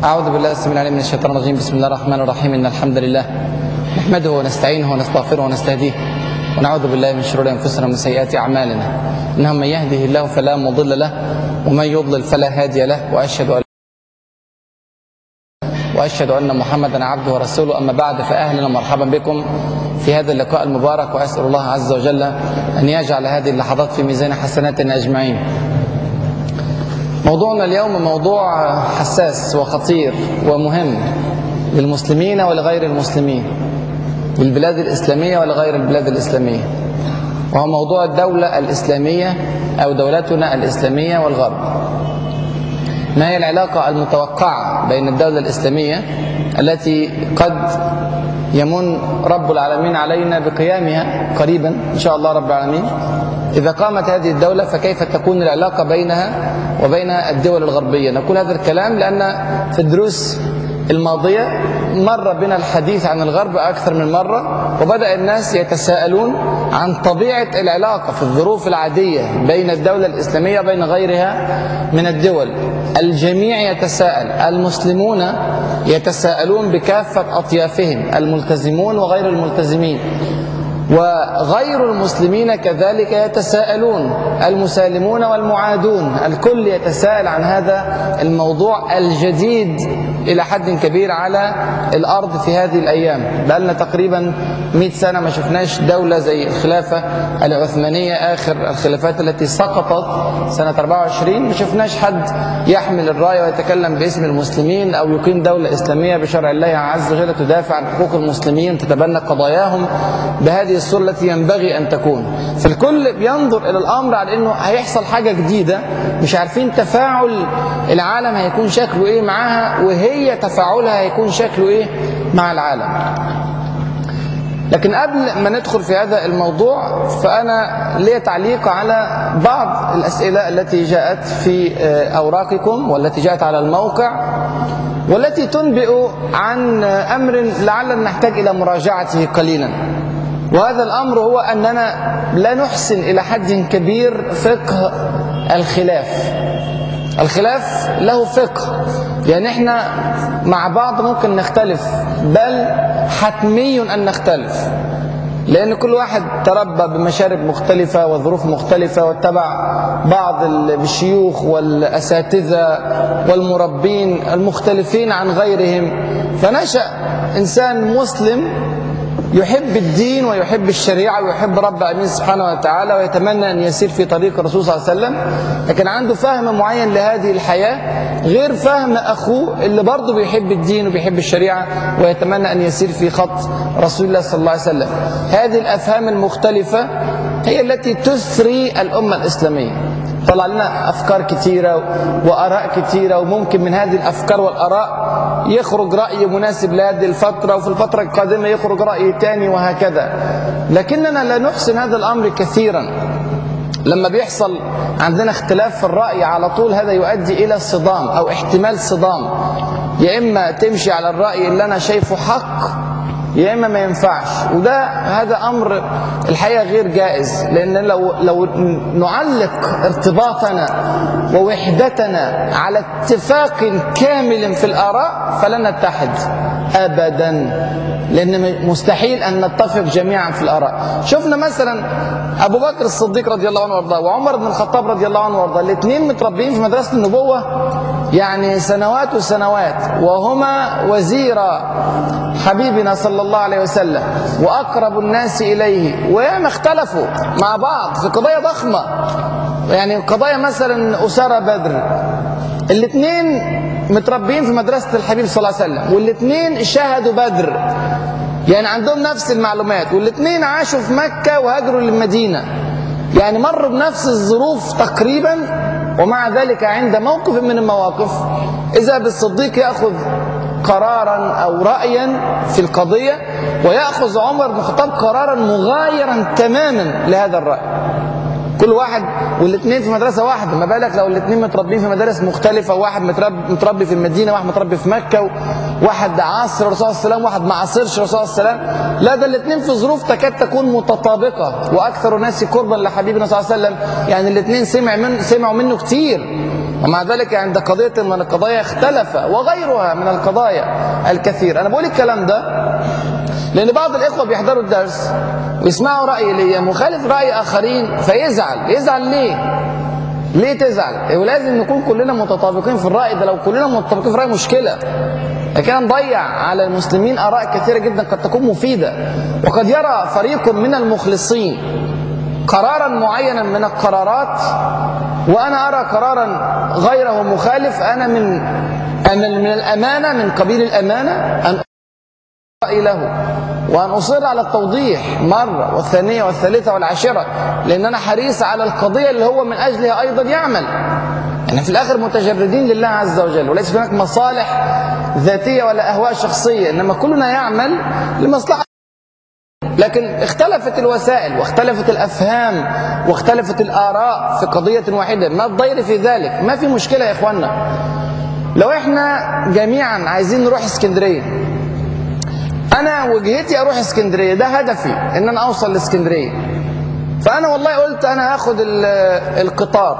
أعوذ بالله السميع العليم من الشيطان الرجيم بسم الله الرحمن الرحيم إن الحمد لله نحمده ونستعينه ونستغفره ونستهديه ونعوذ بالله من شرور أنفسنا ومن سيئات أعمالنا إنه من يهده الله فلا مضل له ومن يضلل فلا هادي له وأشهد أن واشهد ان محمدا عبده ورسوله اما بعد فاهلا ومرحبا بكم في هذا اللقاء المبارك واسال الله عز وجل ان يجعل هذه اللحظات في ميزان حسناتنا اجمعين. موضوعنا اليوم موضوع حساس وخطير ومهم للمسلمين ولغير المسلمين للبلاد الاسلاميه ولغير البلاد الاسلاميه. وهو موضوع الدوله الاسلاميه او دولتنا الاسلاميه والغرب. ما هي العلاقة المتوقعة بين الدولة الإسلامية التي قد يمن رب العالمين علينا بقيامها قريبا إن شاء الله رب العالمين إذا قامت هذه الدولة فكيف تكون العلاقة بينها وبين الدول الغربية نقول هذا الكلام لأن في الدروس الماضية مر بنا الحديث عن الغرب أكثر من مرة وبدأ الناس يتساءلون عن طبيعة العلاقة في الظروف العادية بين الدولة الإسلامية وبين غيرها من الدول الجميع يتساءل المسلمون يتساءلون بكافة أطيافهم الملتزمون وغير الملتزمين وغير المسلمين كذلك يتساءلون المسالمون والمعادون الكل يتساءل عن هذا الموضوع الجديد إلى حد كبير على الأرض في هذه الأيام بقالنا تقريبا 100 سنة ما شفناش دولة زي الخلافة العثمانية آخر الخلافات التي سقطت سنة 24 ما شفناش حد يحمل الراية ويتكلم باسم المسلمين أو يقيم دولة إسلامية بشرع الله عز وجل تدافع عن حقوق المسلمين تتبنى قضاياهم بهذه الصورة التي ينبغي أن تكون فالكل بينظر إلى الأمر على أنه هيحصل حاجة جديدة مش عارفين تفاعل العالم هيكون شكله إيه معاها وهي تفاعلها هيكون شكله إيه مع العالم لكن قبل ما ندخل في هذا الموضوع فأنا لي تعليق على بعض الأسئلة التي جاءت في أوراقكم والتي جاءت على الموقع والتي تنبئ عن أمر لعلنا نحتاج إلى مراجعته قليلا وهذا الأمر هو أننا لا نحسن إلى حد كبير فقه الخلاف الخلاف له فقه يعني احنا مع بعض ممكن نختلف بل حتمي أن نختلف لأن كل واحد تربى بمشارب مختلفة وظروف مختلفة واتبع بعض الشيوخ والأساتذة والمربين المختلفين عن غيرهم فنشأ إنسان مسلم يحب الدين ويحب الشريعة ويحب رب أمين سبحانه وتعالى ويتمنى أن يسير في طريق الرسول صلى الله عليه وسلم لكن عنده فهم معين لهذه الحياة غير فهم أخوه اللي برضه بيحب الدين وبيحب الشريعة ويتمنى أن يسير في خط رسول الله صلى الله عليه وسلم هذه الأفهام المختلفة هي التي تثري الأمة الإسلامية طلع لنا أفكار كثيرة وأراء كثيرة وممكن من هذه الأفكار والأراء يخرج رأي مناسب لهذه الفترة وفي الفترة القادمة يخرج رأي تاني وهكذا لكننا لا نحسن هذا الأمر كثيرا لما بيحصل عندنا اختلاف في الرأي على طول هذا يؤدي إلى صدام أو احتمال صدام يا إما تمشي على الرأي اللي أنا شايفه حق يا اما ما ينفعش وده هذا امر الحقيقه غير جائز لان لو لو نعلق ارتباطنا ووحدتنا على اتفاق كامل في الاراء فلن نتحد ابدا لان مستحيل ان نتفق جميعا في الاراء شفنا مثلا ابو بكر الصديق رضي الله عنه وارضاه وعمر بن الخطاب رضي الله عنه وارضاه الاثنين متربيين في مدرسه النبوه يعني سنوات وسنوات وهما وزيرا حبيبنا صلى الله عليه وسلم واقرب الناس اليه وياما اختلفوا مع بعض في قضايا ضخمه يعني قضايا مثلا اساره بدر الاثنين متربيين في مدرسه الحبيب صلى الله عليه وسلم والاثنين شهدوا بدر يعني عندهم نفس المعلومات والاثنين عاشوا في مكه وهاجروا للمدينه يعني مروا بنفس الظروف تقريبا ومع ذلك عند موقف من المواقف اذا بالصديق ياخذ قرارا او رايا في القضيه وياخذ عمر بن الخطاب قرارا مغايرا تماما لهذا الراي كل واحد والاثنين في مدرسه واحده ما بالك لو الاثنين متربيين في مدارس مختلفه واحد متربي, متربي في المدينه واحد متربي في مكه واحد عاصر الرسول صلى الله عليه وسلم واحد ما عاصرش الرسول صلى الله عليه وسلم لا ده الاثنين في ظروف تكاد تكون متطابقه واكثر الناس قربا لحبيبنا صلى الله عليه وسلم يعني الاثنين سمع من سمعوا منه كتير ومع ذلك عند قضيه من القضايا اختلف وغيرها من القضايا الكثير انا بقول الكلام ده لان بعض الاخوه بيحضروا الدرس ويسمعوا راي ليا مخالف راي اخرين فيزعل يزعل ليه ليه تزعل ولازم نكون كلنا متطابقين في الراي ده لو كلنا متطابقين في الراي مشكله لكن نضيع على المسلمين اراء كثيره جدا قد تكون مفيده وقد يرى فريق من المخلصين قرارا معينا من القرارات وانا ارى قرارا غيره مخالف انا من من الامانه من قبيل الامانه ان رأي له وأن أصر على التوضيح مرة والثانية والثالثة والعاشرة لأن أنا حريص على القضية اللي هو من أجلها أيضا يعمل احنا في الآخر متجردين لله عز وجل وليس هناك مصالح ذاتية ولا أهواء شخصية إنما كلنا يعمل لمصلحة لكن اختلفت الوسائل واختلفت الافهام واختلفت الاراء في قضيه واحده ما الضير في ذلك ما في مشكله يا اخوانا لو احنا جميعا عايزين نروح اسكندريه انا وجهتي اروح اسكندريه ده هدفي ان انا اوصل لاسكندريه فانا والله قلت انا هاخد القطار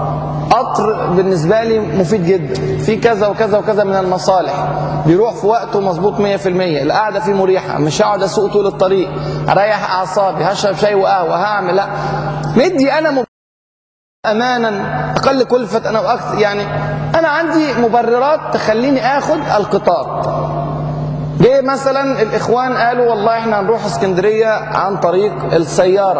قطر بالنسبه لي مفيد جدا في كذا وكذا وكذا من المصالح بيروح في وقته مظبوط 100% القعده فيه مريحه مش هقعد اسوق طول الطريق اريح اعصابي هشرب شاي وقهوه هعمل لا مدي انا مب... امانا اقل كلفه انا واكثر يعني انا عندي مبررات تخليني اخد القطار جه مثلا الاخوان قالوا والله احنا هنروح اسكندريه عن طريق السياره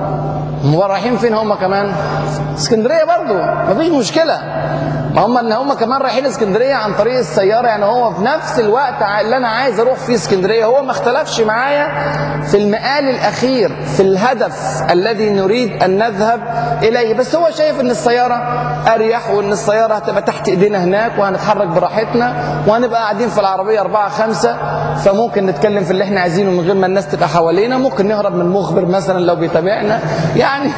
هم رايحين فين هم كمان اسكندريه برضو مفيش مشكله ما هم ان هم كمان رايحين اسكندريه عن طريق السياره يعني هو في نفس الوقت اللي انا عايز اروح فيه اسكندريه هو ما اختلفش معايا في المقال الاخير في الهدف الذي نريد ان نذهب اليه بس هو شايف ان السياره اريح وان السياره هتبقى تحت ايدينا هناك وهنتحرك براحتنا وهنبقى قاعدين في العربيه اربعه خمسه فممكن نتكلم في اللي احنا عايزينه من غير ما الناس تبقى حوالينا ممكن نهرب من مخبر مثلا لو بيتابعنا يعني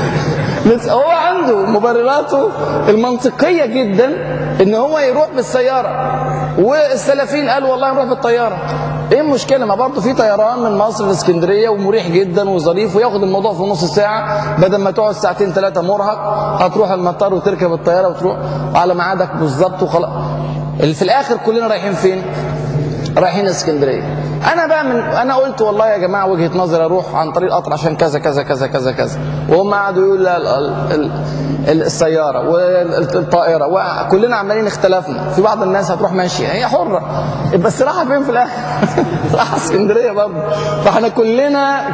بس هو عنده مبرراته المنطقية جدا ان هو يروح بالسيارة والسلفيين قالوا والله نروح بالطيارة ايه المشكلة ما برضه في طيران من مصر لاسكندرية ومريح جدا وظريف وياخد الموضوع في نص ساعة بدل ما تقعد ساعتين ثلاثة مرهق هتروح المطار وتركب الطيارة وتروح على ميعادك بالظبط وخلاص في الاخر كلنا رايحين فين؟ رايحين اسكندريه انا بقى من انا قلت والله يا جماعه وجهه نظري اروح عن طريق القطر عشان كذا كذا كذا كذا كذا وهم قعدوا يقولوا لا ال- ال- السياره والطائره وكلنا عمالين اختلفنا في بعض الناس هتروح ماشيه هي حره بس راحه فين في الاخر راحه اسكندريه برضه فاحنا كلنا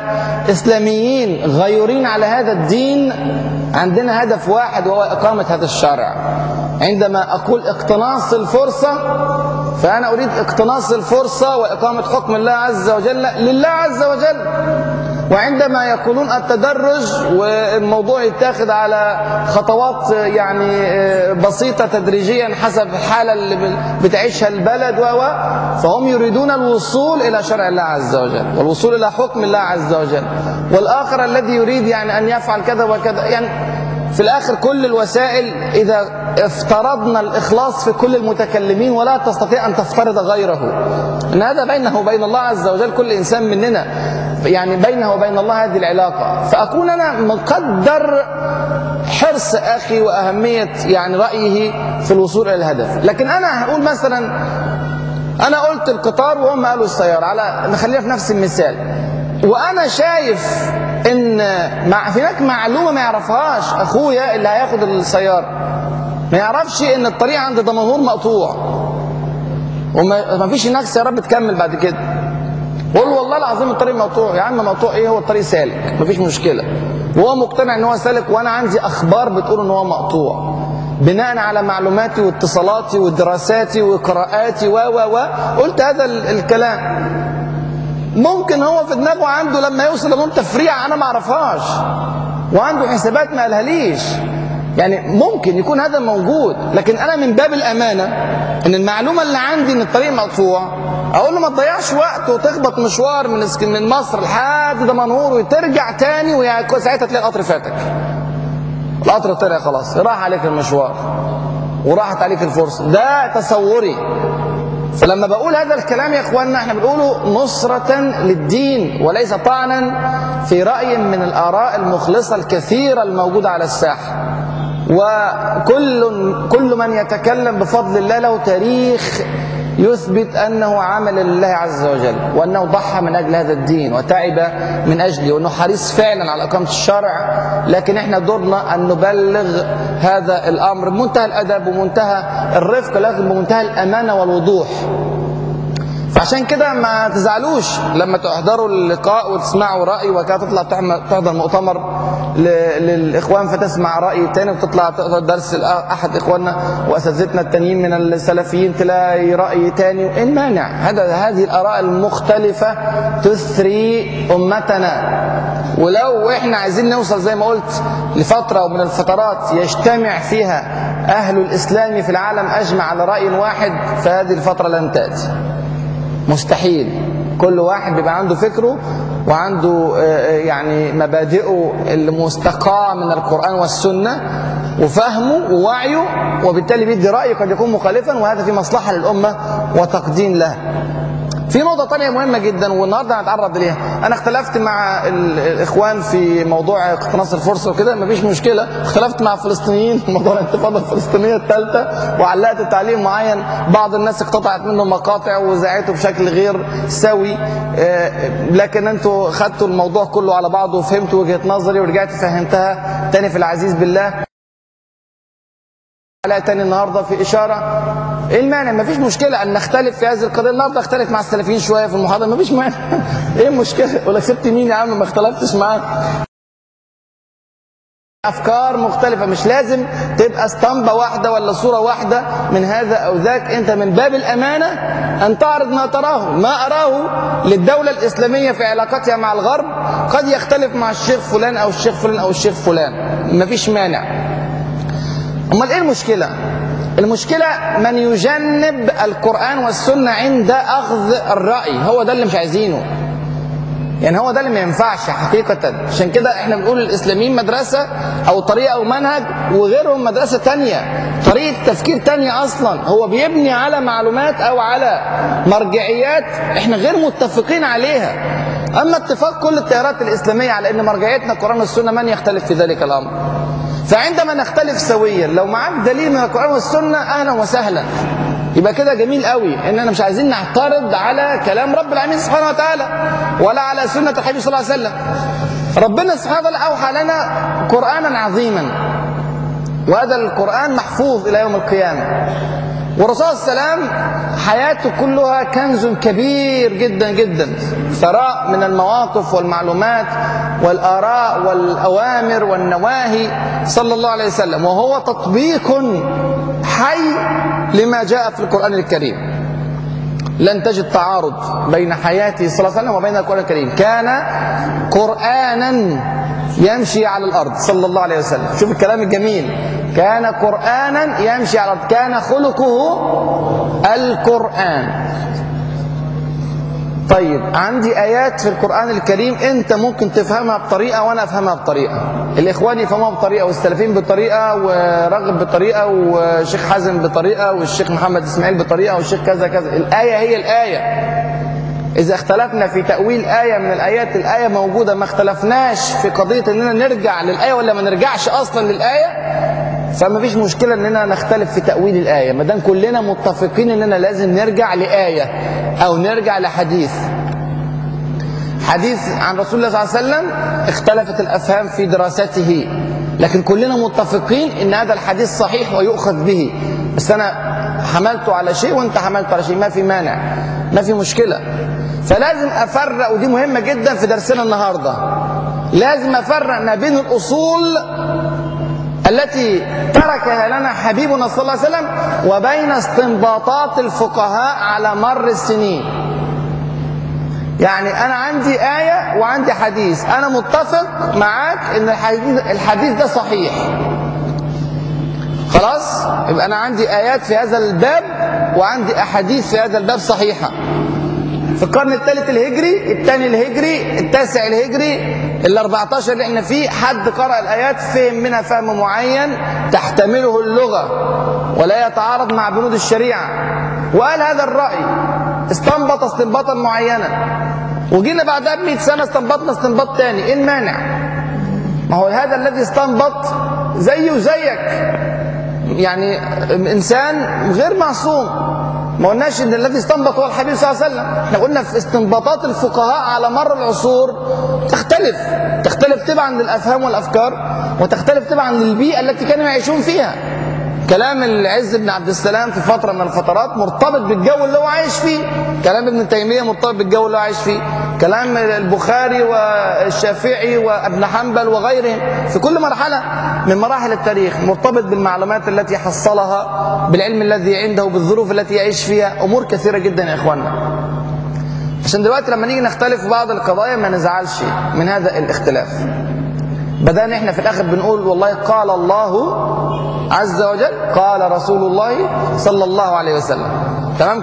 كاسلاميين غيورين على هذا الدين عندنا هدف واحد وهو اقامه هذا الشرع عندما اقول اقتناص الفرصه فأنا أريد اقتناص الفرصة وإقامة حكم الله عز وجل لله عز وجل وعندما يقولون التدرج والموضوع يتاخد على خطوات يعني بسيطة تدريجيا حسب الحالة اللي بتعيشها البلد و فهم يريدون الوصول إلى شرع الله عز وجل والوصول إلى حكم الله عز وجل والآخر الذي يريد يعني أن يفعل كذا وكذا يعني في الآخر كل الوسائل إذا افترضنا الإخلاص في كل المتكلمين ولا تستطيع أن تفترض غيره إن هذا بينه وبين الله عز وجل كل إنسان مننا يعني بينه وبين الله هذه العلاقة فأكون أنا مقدر حرص أخي وأهمية يعني رأيه في الوصول إلى الهدف لكن أنا هقول مثلا أنا قلت القطار وهم قالوا السيارة على نخليها في نفس المثال وأنا شايف ان مع هناك معلومه ما يعرفهاش اخويا اللي هياخد السياره ما يعرفش ان الطريق عند دمنهور مقطوع وما فيش هناك سيارات بتكمل بعد كده بقول له والله العظيم الطريق مقطوع يا عم مقطوع ايه هو الطريق سالك مفيش مشكله وهو مقتنع ان هو سالك وانا عندي اخبار بتقول ان هو مقطوع بناء على معلوماتي واتصالاتي ودراساتي وقراءاتي و و و قلت هذا الكلام ممكن هو في دماغه عنده لما يوصل لمون تفريع انا ما اعرفهاش وعنده حسابات ما قالهاليش يعني ممكن يكون هذا موجود لكن انا من باب الامانه ان المعلومه اللي عندي ان الطريق مقطوع اقول له ما تضيعش وقت وتخبط مشوار من من مصر لحد دمنهور وترجع تاني وساعتها تلاقي القطر فاتك القطر طلع خلاص راح عليك المشوار وراحت عليك الفرصة ده تصوري فلما بقول هذا الكلام يا اخواننا احنا بنقوله نصرة للدين وليس طعنا في رأي من الآراء المخلصة الكثيرة الموجودة على الساحة وكل كل من يتكلم بفضل الله له تاريخ يثبت أنه عمل لله عز وجل وأنه ضحى من أجل هذا الدين وتعب من أجله وأنه حريص فعلا على إقامة الشرع لكن احنا دورنا أن نبلغ هذا الأمر بمنتهى الأدب ومنتهى الرفق لكن بمنتهى الأمانة والوضوح فعشان كده ما تزعلوش لما تحضروا اللقاء وتسمعوا رأي وكده تطلع تحضر مؤتمر للإخوان فتسمع رأي تاني وتطلع تحضر درس أحد إخواننا وأساتذتنا التانيين من السلفيين تلاقي رأي تاني وإيه المانع هذا هذه الآراء المختلفة تثري أمتنا ولو إحنا عايزين نوصل زي ما قلت لفترة ومن الفترات يجتمع فيها أهل الإسلام في العالم أجمع على رأي واحد فهذه الفترة لن تأتي مستحيل كل واحد بيبقى عنده فكره وعنده يعني مبادئه المستقاة من القرآن والسنة وفهمه ووعيه وبالتالي بيدي رأيه قد يكون مخالفا وهذا في مصلحة للأمة وتقديم له في نقطة تانية مهمة جدا والنهاردة هنتعرض ليها أنا اختلفت مع الإخوان في موضوع اقتناص الفرصة وكده مفيش مشكلة اختلفت مع الفلسطينيين في موضوع الانتفاضة الفلسطينية الثالثة وعلقت تعليق معين بعض الناس اقتطعت منه مقاطع وزعته بشكل غير سوي لكن انتوا خدتوا الموضوع كله على بعضه وفهمتوا وجهة نظري ورجعت فهمتها تاني في العزيز بالله حلقه تاني النهارده في اشاره ايه المانع مفيش مشكله ان نختلف في هذه القضيه النهارده اختلف مع السلفيين شويه في المحاضره مفيش مانع ايه المشكله ولا سبت مين يا عم ما اختلفتش معاه افكار مختلفه مش لازم تبقى اسطمبه واحده ولا صوره واحده من هذا او ذاك انت من باب الامانه ان تعرض ما تراه ما اراه للدوله الاسلاميه في علاقتها مع الغرب قد يختلف مع الشيخ فلان او الشيخ فلان او الشيخ فلان مفيش مانع امال ايه المشكله المشكله من يجنب القران والسنه عند اخذ الراي هو ده اللي مش عايزينه يعني هو ده اللي ما ينفعش حقيقة عشان كده احنا بنقول الإسلاميين مدرسة أو طريقة أو منهج وغيرهم مدرسة تانية طريقة تفكير تانية أصلا هو بيبني على معلومات أو على مرجعيات احنا غير متفقين عليها أما اتفاق كل التيارات الإسلامية على أن مرجعيتنا القرآن والسنة من يختلف في ذلك الأمر فعندما نختلف سويا لو معاك دليل من القرآن والسنة أهلا وسهلا يبقى كده جميل قوي اننا مش عايزين نعترض على كلام رب العالمين سبحانه وتعالى ولا على سنة الحبيب صلى الله عليه وسلم ربنا سبحانه وتعالى أوحى لنا قرآنا عظيما وهذا القرآن محفوظ إلى يوم القيامة والرسول صلى الله عليه وسلم حياته كلها كنز كبير جدا جدا ثراء من المواقف والمعلومات والآراء والأوامر والنواهي صلى الله عليه وسلم وهو تطبيق حي لما جاء في القرآن الكريم لن تجد تعارض بين حياته صلى الله عليه وسلم وبين القرآن الكريم كان قرآنا يمشي على الأرض صلى الله عليه وسلم شوف الكلام الجميل كان قرآنا يمشي على الأرض كان خلقه القرآن طيب عندي آيات في القرآن الكريم أنت ممكن تفهمها بطريقة وأنا أفهمها بطريقة الإخوان يفهموها بطريقة والسلفيين بطريقة ورغب بطريقة والشيخ حازم بطريقة والشيخ محمد إسماعيل بطريقة والشيخ كذا كذا الآية هي الآية إذا اختلفنا في تأويل آية من الآيات الآية موجودة ما اختلفناش في قضية أننا نرجع للآية ولا ما نرجعش أصلا للآية فما فيش مشكلة أننا نختلف في تأويل الآية ما دام كلنا متفقين أننا لازم نرجع لآية أو نرجع لحديث حديث عن رسول الله صلى الله عليه وسلم اختلفت الأفهام في دراسته لكن كلنا متفقين أن هذا الحديث صحيح ويؤخذ به بس أنا حملته على شيء وأنت حملته على شيء ما في مانع ما في مشكلة فلازم أفرق ودي مهمة جدا في درسنا النهاردة لازم أفرق ما بين الأصول التي تركها لنا حبيبنا صلى الله عليه وسلم وبين استنباطات الفقهاء على مر السنين يعني أنا عندي آية وعندي حديث أنا متفق معاك إن الحديث, الحديث ده صحيح خلاص يبقى أنا عندي آيات في هذا الباب وعندي أحاديث في هذا الباب صحيحة في القرن الثالث الهجري الثاني الهجري التاسع الهجري ال 14 اللي احنا فيه حد قرأ الآيات فهم منها فهم معين تحتمله اللغة ولا يتعارض مع بنود الشريعة وقال هذا الرأي استنبط استنباطا معينا وجينا بعدها ب 100 سنة استنبطنا استنباط تاني ايه المانع؟ ما هو هذا الذي استنبط زيه زيك يعني انسان غير معصوم ما قلناش ان الذي استنبط هو الحبيب صلى الله عليه وسلم احنا قلنا في استنباطات الفقهاء على مر العصور تختلف تختلف تبعا للافهام والافكار وتختلف تبعا للبيئه التي كانوا يعيشون فيها كلام العز بن عبد السلام في فتره من الفترات مرتبط بالجو اللي هو عايش فيه كلام ابن تيميه مرتبط بالجو اللي هو عايش فيه كلام البخاري والشافعي وابن حنبل وغيرهم في كل مرحله من مراحل التاريخ مرتبط بالمعلومات التي حصلها بالعلم الذي عنده بالظروف التي يعيش فيها امور كثيره جدا يا اخواننا عشان دلوقتي لما نيجي نختلف في بعض القضايا ما نزعلش من هذا الاختلاف بدأنا احنا في الاخر بنقول والله قال الله عز وجل قال رسول الله صلى الله عليه وسلم تمام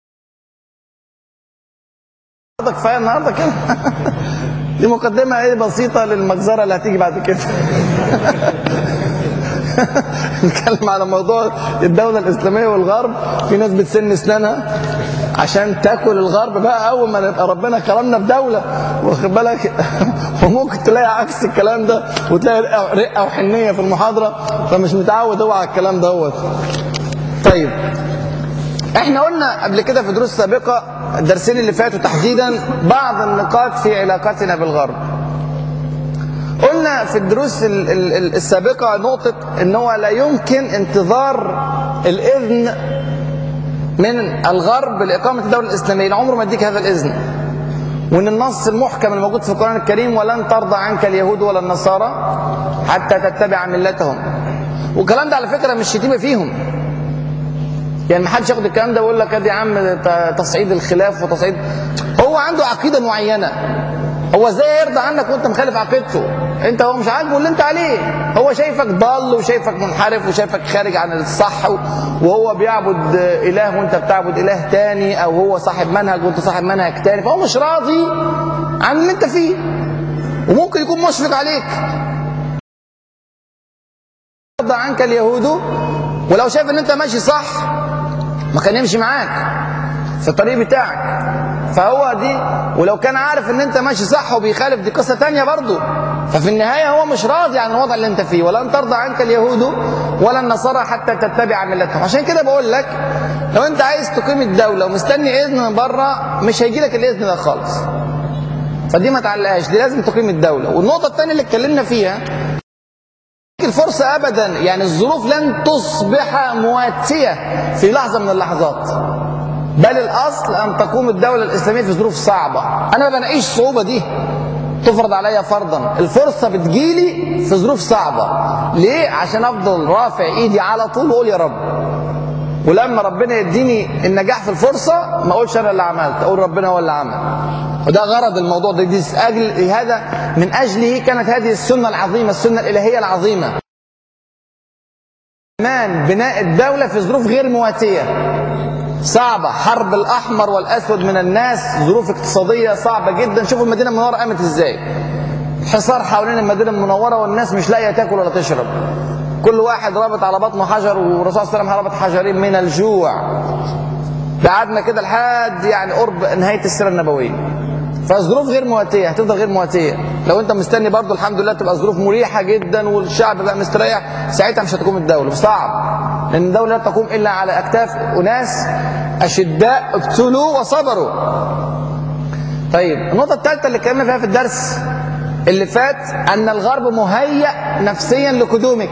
كفايه النهارده كده دي مقدمه ايه بسيطه للمجزره اللي هتيجي بعد كده نتكلم على موضوع الدولة الإسلامية والغرب في ناس بتسن أسنانها عشان تاكل الغرب بقى أول ما نبقى ربنا كرمنا بدولة واخد بالك وممكن تلاقي عكس الكلام ده وتلاقي رقة وحنية في المحاضرة فمش متعود هو على الكلام دوت طيب احنا قلنا قبل كده في دروس سابقة الدرسين اللي فاتوا تحديدا بعض النقاط في علاقتنا بالغرب قلنا في الدروس السابقة نقطة ان هو لا يمكن انتظار الاذن من الغرب لإقامة الدولة الإسلامية عمره ما يديك هذا الإذن وان النص المحكم الموجود في القرآن الكريم ولن ترضى عنك اليهود ولا النصارى حتى تتبع ملتهم والكلام ده على فكرة مش شتيمة فيهم يعني ما حدش ياخد الكلام ده ويقول لك ادي يا عم تصعيد الخلاف وتصعيد هو عنده عقيدة معينة هو ازاي يرضى عنك وانت مخالف عقيدته انت هو مش عاجبه اللي انت عليه هو شايفك ضال وشايفك منحرف وشايفك خارج عن الصح وهو بيعبد اله وانت بتعبد اله تاني او هو صاحب منهج وانت صاحب منهج تاني فهو مش راضي عن اللي انت فيه وممكن يكون مشفق عليك يرضى عنك اليهود ولو شايف ان انت ماشي صح ما كان يمشي معاك في الطريق بتاعك فهو دي ولو كان عارف ان انت ماشي صح وبيخالف دي قصه تانية برضه ففي النهايه هو مش راضي عن الوضع اللي انت فيه ولن ترضى عنك اليهود ولا النصارى حتى تتبع ملتهم عشان كده بقول لك لو انت عايز تقيم الدوله ومستني اذن من بره مش هيجي لك الاذن ده خالص فدي ما تعلقهاش دي لازم تقيم الدوله والنقطه الثانيه اللي اتكلمنا فيها الفرصة أبدا يعني الظروف لن تصبح مواتية في لحظة من اللحظات بل الأصل أن تقوم الدولة الإسلامية في ظروف صعبة أنا ما بنعيش الصعوبة دي تفرض عليا فرضا الفرصة بتجيلي في ظروف صعبة ليه؟ عشان أفضل رافع إيدي على طول وأقول يا رب ولما ربنا يديني النجاح في الفرصة ما أقولش أنا اللي عملت أقول ربنا هو اللي عمل وده غرض الموضوع ده دي أجل هذا من أجله كانت هذه السنة العظيمة السنة الإلهية العظيمة كمان بناء الدولة في ظروف غير مواتية صعبة حرب الأحمر والأسود من الناس ظروف اقتصادية صعبة جدا شوفوا المدينة المنورة قامت إزاي حصار حوالين المدينة المنورة والناس مش لاقية تاكل ولا تشرب كل واحد رابط على بطنه حجر والرسول صلى الله عليه وسلم رابط حجرين من الجوع قعدنا كده لحد يعني قرب نهاية السيرة النبوية فالظروف غير مواتية هتفضل غير مواتية لو انت مستني برضو الحمد لله تبقى ظروف مريحة جدا والشعب بقى مستريح ساعتها مش هتقوم الدولة صعب لأن الدولة لا تقوم إلا على أكتاف أناس أشداء ابتلوا وصبروا طيب النقطة الثالثة اللي اتكلمنا فيها في الدرس اللي فات أن الغرب مهيأ نفسيا لقدومك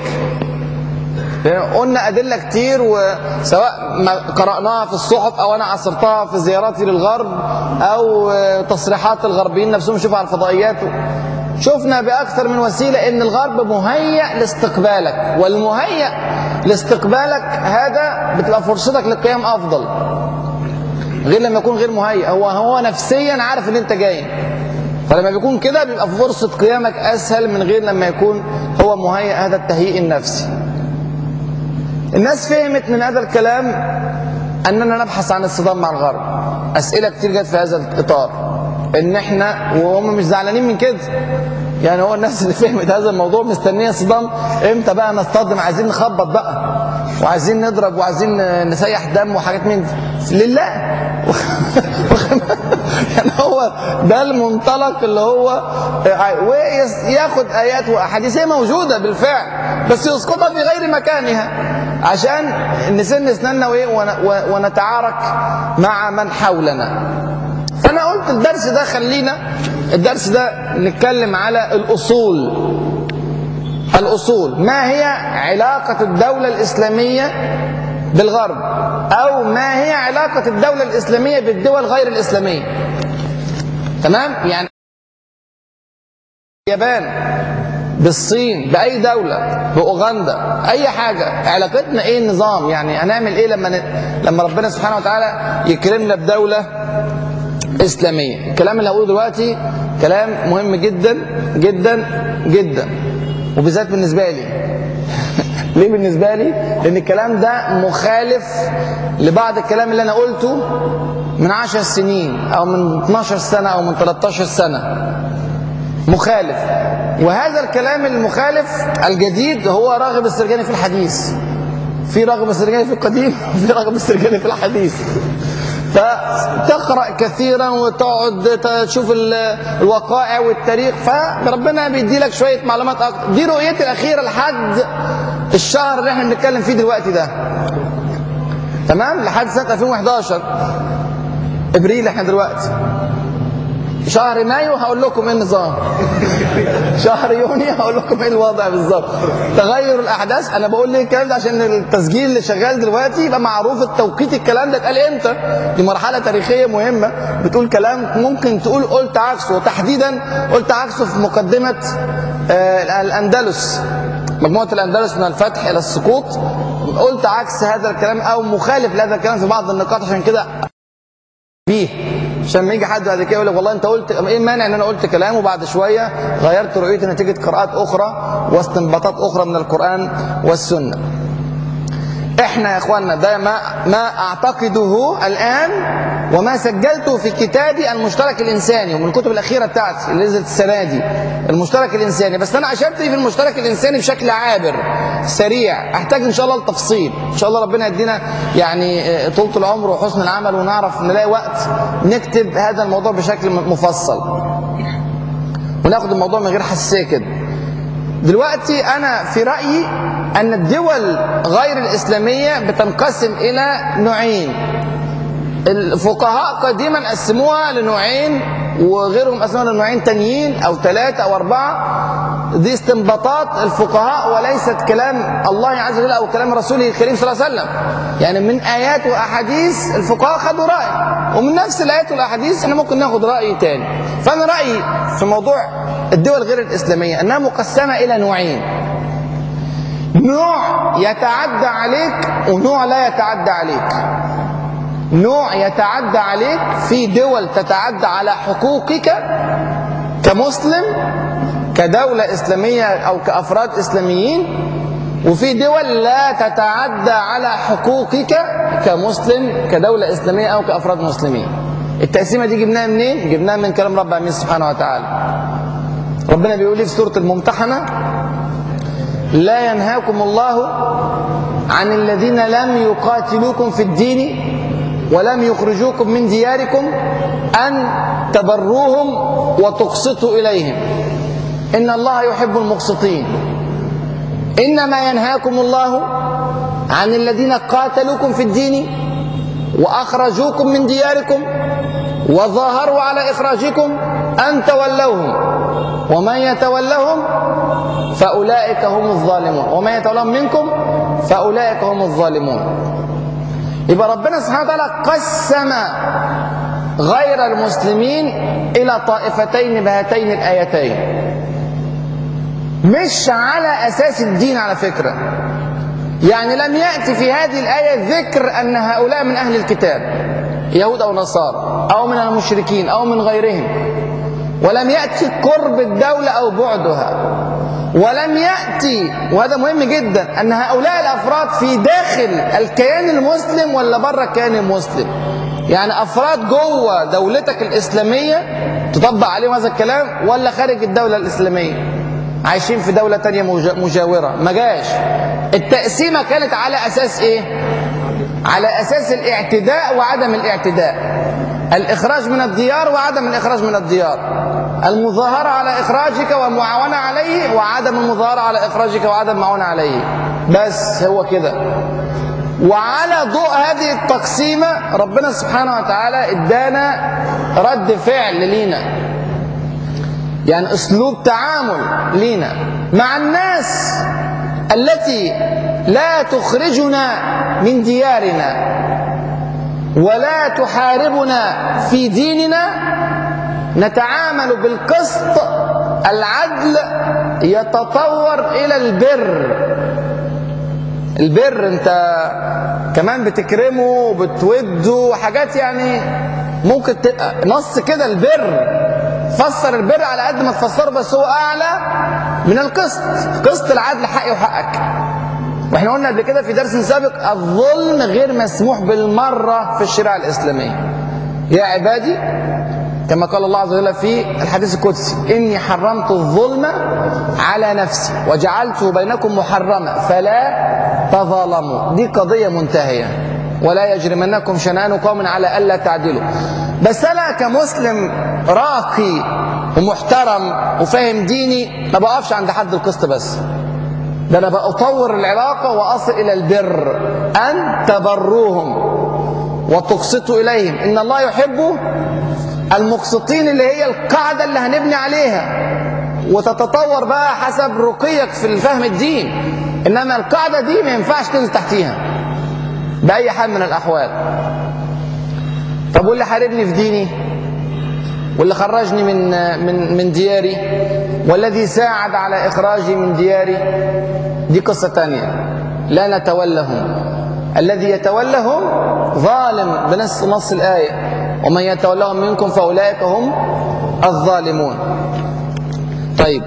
قلنا أدلة كتير وسواء ما قرأناها في الصحف أو أنا عصرتها في زياراتي للغرب أو تصريحات الغربيين نفسهم شوفوا على الفضائيات شفنا بأكثر من وسيلة أن الغرب مهيأ لاستقبالك والمهيأ لاستقبالك هذا بتبقى فرصتك للقيام أفضل غير لما يكون غير مهيأ هو هو نفسيا عارف ان انت جاي فلما بيكون كده بيبقى فرصة قيامك أسهل من غير لما يكون هو مهيأ هذا التهيئ النفسي الناس فهمت من هذا الكلام أننا نبحث عن الصدام مع الغرب أسئلة كتير جت في هذا الإطار إن إحنا وهم مش زعلانين من كده يعني هو الناس اللي فهمت هذا الموضوع مستنيه صدام امتى بقى نصطدم عايزين نخبط بقى وعايزين نضرب وعايزين نسيح دم وحاجات من دي لله يعني هو ده المنطلق اللي هو وياخد ايات واحاديث هي موجوده بالفعل بس يسقطها في غير مكانها عشان نسن اسناننا وايه ونتعارك مع من حولنا فانا قلت الدرس ده خلينا الدرس ده نتكلم على الاصول الاصول ما هي علاقه الدوله الاسلاميه بالغرب او ما هي علاقه الدوله الاسلاميه بالدول غير الاسلاميه تمام يعني اليابان بالصين باي دوله باوغندا اي حاجه علاقتنا ايه النظام يعني هنعمل ايه لما ن... لما ربنا سبحانه وتعالى يكرمنا بدوله اسلاميه الكلام اللي هقوله دلوقتي كلام مهم جدا جدا جدا وبالذات بالنسبه لي ليه بالنسبه لي لان الكلام ده مخالف لبعض الكلام اللي انا قلته من عشر سنين او من 12 سنه او من 13 سنه مخالف وهذا الكلام المخالف الجديد هو راغب السرجاني في الحديث في راغب السرجاني في القديم وفي راغب السرجاني في الحديث فتقرا كثيرا وتقعد تشوف الوقائع والتاريخ فربنا بيدي لك شويه معلومات اكتر دي رؤيتي الاخيره لحد الشهر اللي احنا بنتكلم فيه دلوقتي ده تمام لحد سنه 2011 ابريل احنا دلوقتي شهر مايو هقول لكم ايه النظام شهر يونيو هقول لكم ايه الوضع بالظبط تغير الاحداث انا بقول ليه الكلام ده عشان التسجيل اللي شغال دلوقتي يبقى معروف التوقيت الكلام ده اتقال امتى دي مرحله تاريخيه مهمه بتقول كلام ممكن تقول قلت عكسه وتحديدا قلت عكسه في مقدمه آه الاندلس مجموعه الاندلس من الفتح الى السقوط قلت عكس هذا الكلام او مخالف لهذا الكلام في بعض النقاط عشان كده بيه عشان ما يجي حد بعد كده يقول لك والله انت قلت ايه المانع ان انا قلت كلام وبعد شويه غيرت رؤيتي نتيجه قراءات اخرى واستنباطات اخرى من القران والسنه. احنا يا اخواننا ده ما ما اعتقده الان وما سجلته في كتابي المشترك الانساني ومن الكتب الاخيره بتاعتي اللي نزلت السنه دي المشترك الانساني بس انا اشرت في المشترك الانساني بشكل عابر سريع احتاج ان شاء الله لتفصيل ان شاء الله ربنا يدينا يعني طولة العمر وحسن العمل ونعرف نلاقي وقت نكتب هذا الموضوع بشكل مفصل وناخد الموضوع من غير حساسيه كده دلوقتي انا في رايي ان الدول غير الاسلاميه بتنقسم الى نوعين الفقهاء قديما قسموها لنوعين وغيرهم قسموها لنوعين تانيين او ثلاثه او اربعه دي استنباطات الفقهاء وليست كلام الله عز وجل او كلام رسوله الكريم صلى الله عليه وسلم يعني من ايات واحاديث الفقهاء خدوا راي ومن نفس الايات والاحاديث احنا ممكن ناخد راي تاني فانا رايي في موضوع الدول غير الاسلاميه انها مقسمه الى نوعين نوع يتعدى عليك ونوع لا يتعدى عليك نوع يتعدى عليك في دول تتعدى على حقوقك كمسلم كدولة إسلامية أو كأفراد إسلاميين وفي دول لا تتعدى على حقوقك كمسلم كدولة إسلامية أو كأفراد مسلمين التقسيمة دي جبناها منين؟ جبناها من كلام رب العالمين سبحانه وتعالى ربنا بيقول لي في سورة الممتحنة لا ينهاكم الله عن الذين لم يقاتلوكم في الدين ولم يخرجوكم من دياركم أن تبروهم وتقسطوا إليهم إن الله يحب المقسطين إنما ينهاكم الله عن الذين قاتلوكم في الدين وأخرجوكم من دياركم وظاهروا على إخراجكم أن تولوهم ومن يتولهم فأولئك هم الظالمون ومن يتولهم منكم فأولئك هم الظالمون يبقى ربنا سبحانه وتعالى قسم غير المسلمين إلى طائفتين بهاتين الآيتين مش على أساس الدين على فكرة يعني لم يأتي في هذه الآية ذكر أن هؤلاء من أهل الكتاب يهود أو نصارى أو من المشركين أو من غيرهم ولم يأتي قرب الدولة أو بعدها ولم يأتي وهذا مهم جدا أن هؤلاء الأفراد في داخل الكيان المسلم ولا بره الكيان المسلم يعني افراد جوه دولتك الاسلاميه تطبق عليهم هذا الكلام ولا خارج الدوله الاسلاميه عايشين في دوله تانية مجا- مجاوره ما جاش التقسيمه كانت على اساس ايه على اساس الاعتداء وعدم الاعتداء الاخراج من الديار وعدم الاخراج من الديار المظاهره على اخراجك والمعاونه عليه وعدم المظاهره على اخراجك وعدم المعاونه عليه بس هو كده وعلى ضوء هذه التقسيمه ربنا سبحانه وتعالى ادانا رد فعل لينا يعني اسلوب تعامل لينا مع الناس التي لا تخرجنا من ديارنا ولا تحاربنا في ديننا نتعامل بالقسط العدل يتطور الى البر البر انت كمان بتكرمه وبتوده وحاجات يعني ممكن تبقى نص كده البر فسر البر على قد ما تفسره بس هو اعلى من القسط قسط العدل حقي وحقك واحنا قلنا قبل كده في درس سابق الظلم غير مسموح بالمره في الشريعه الاسلاميه يا عبادي كما قال الله عز وجل في الحديث القدسي إني حرمت الظلم على نفسي وجعلته بينكم محرما فلا تظالموا دي قضية منتهية ولا يجرمنكم شنآن قوم على ألا تعدلوا بس أنا كمسلم راقي ومحترم وفاهم ديني ما بقفش عند حد القسط بس ده أنا بأطور العلاقة وأصل إلى البر أن تبروهم وتقسطوا إليهم إن الله يحب المقسطين اللي هي القاعدة اللي هنبني عليها وتتطور بقى حسب رقيك في الفهم الدين إنما القاعدة دي ما ينفعش تنزل تحتيها بأي حال من الأحوال طب واللي حاربني في ديني واللي خرجني من من من دياري والذي ساعد على إخراجي من دياري دي قصة تانية لا نتولهم الذي يتولهم ظالم بنص نص الآية ومن يتولهم منكم فأولئك هم الظالمون طيب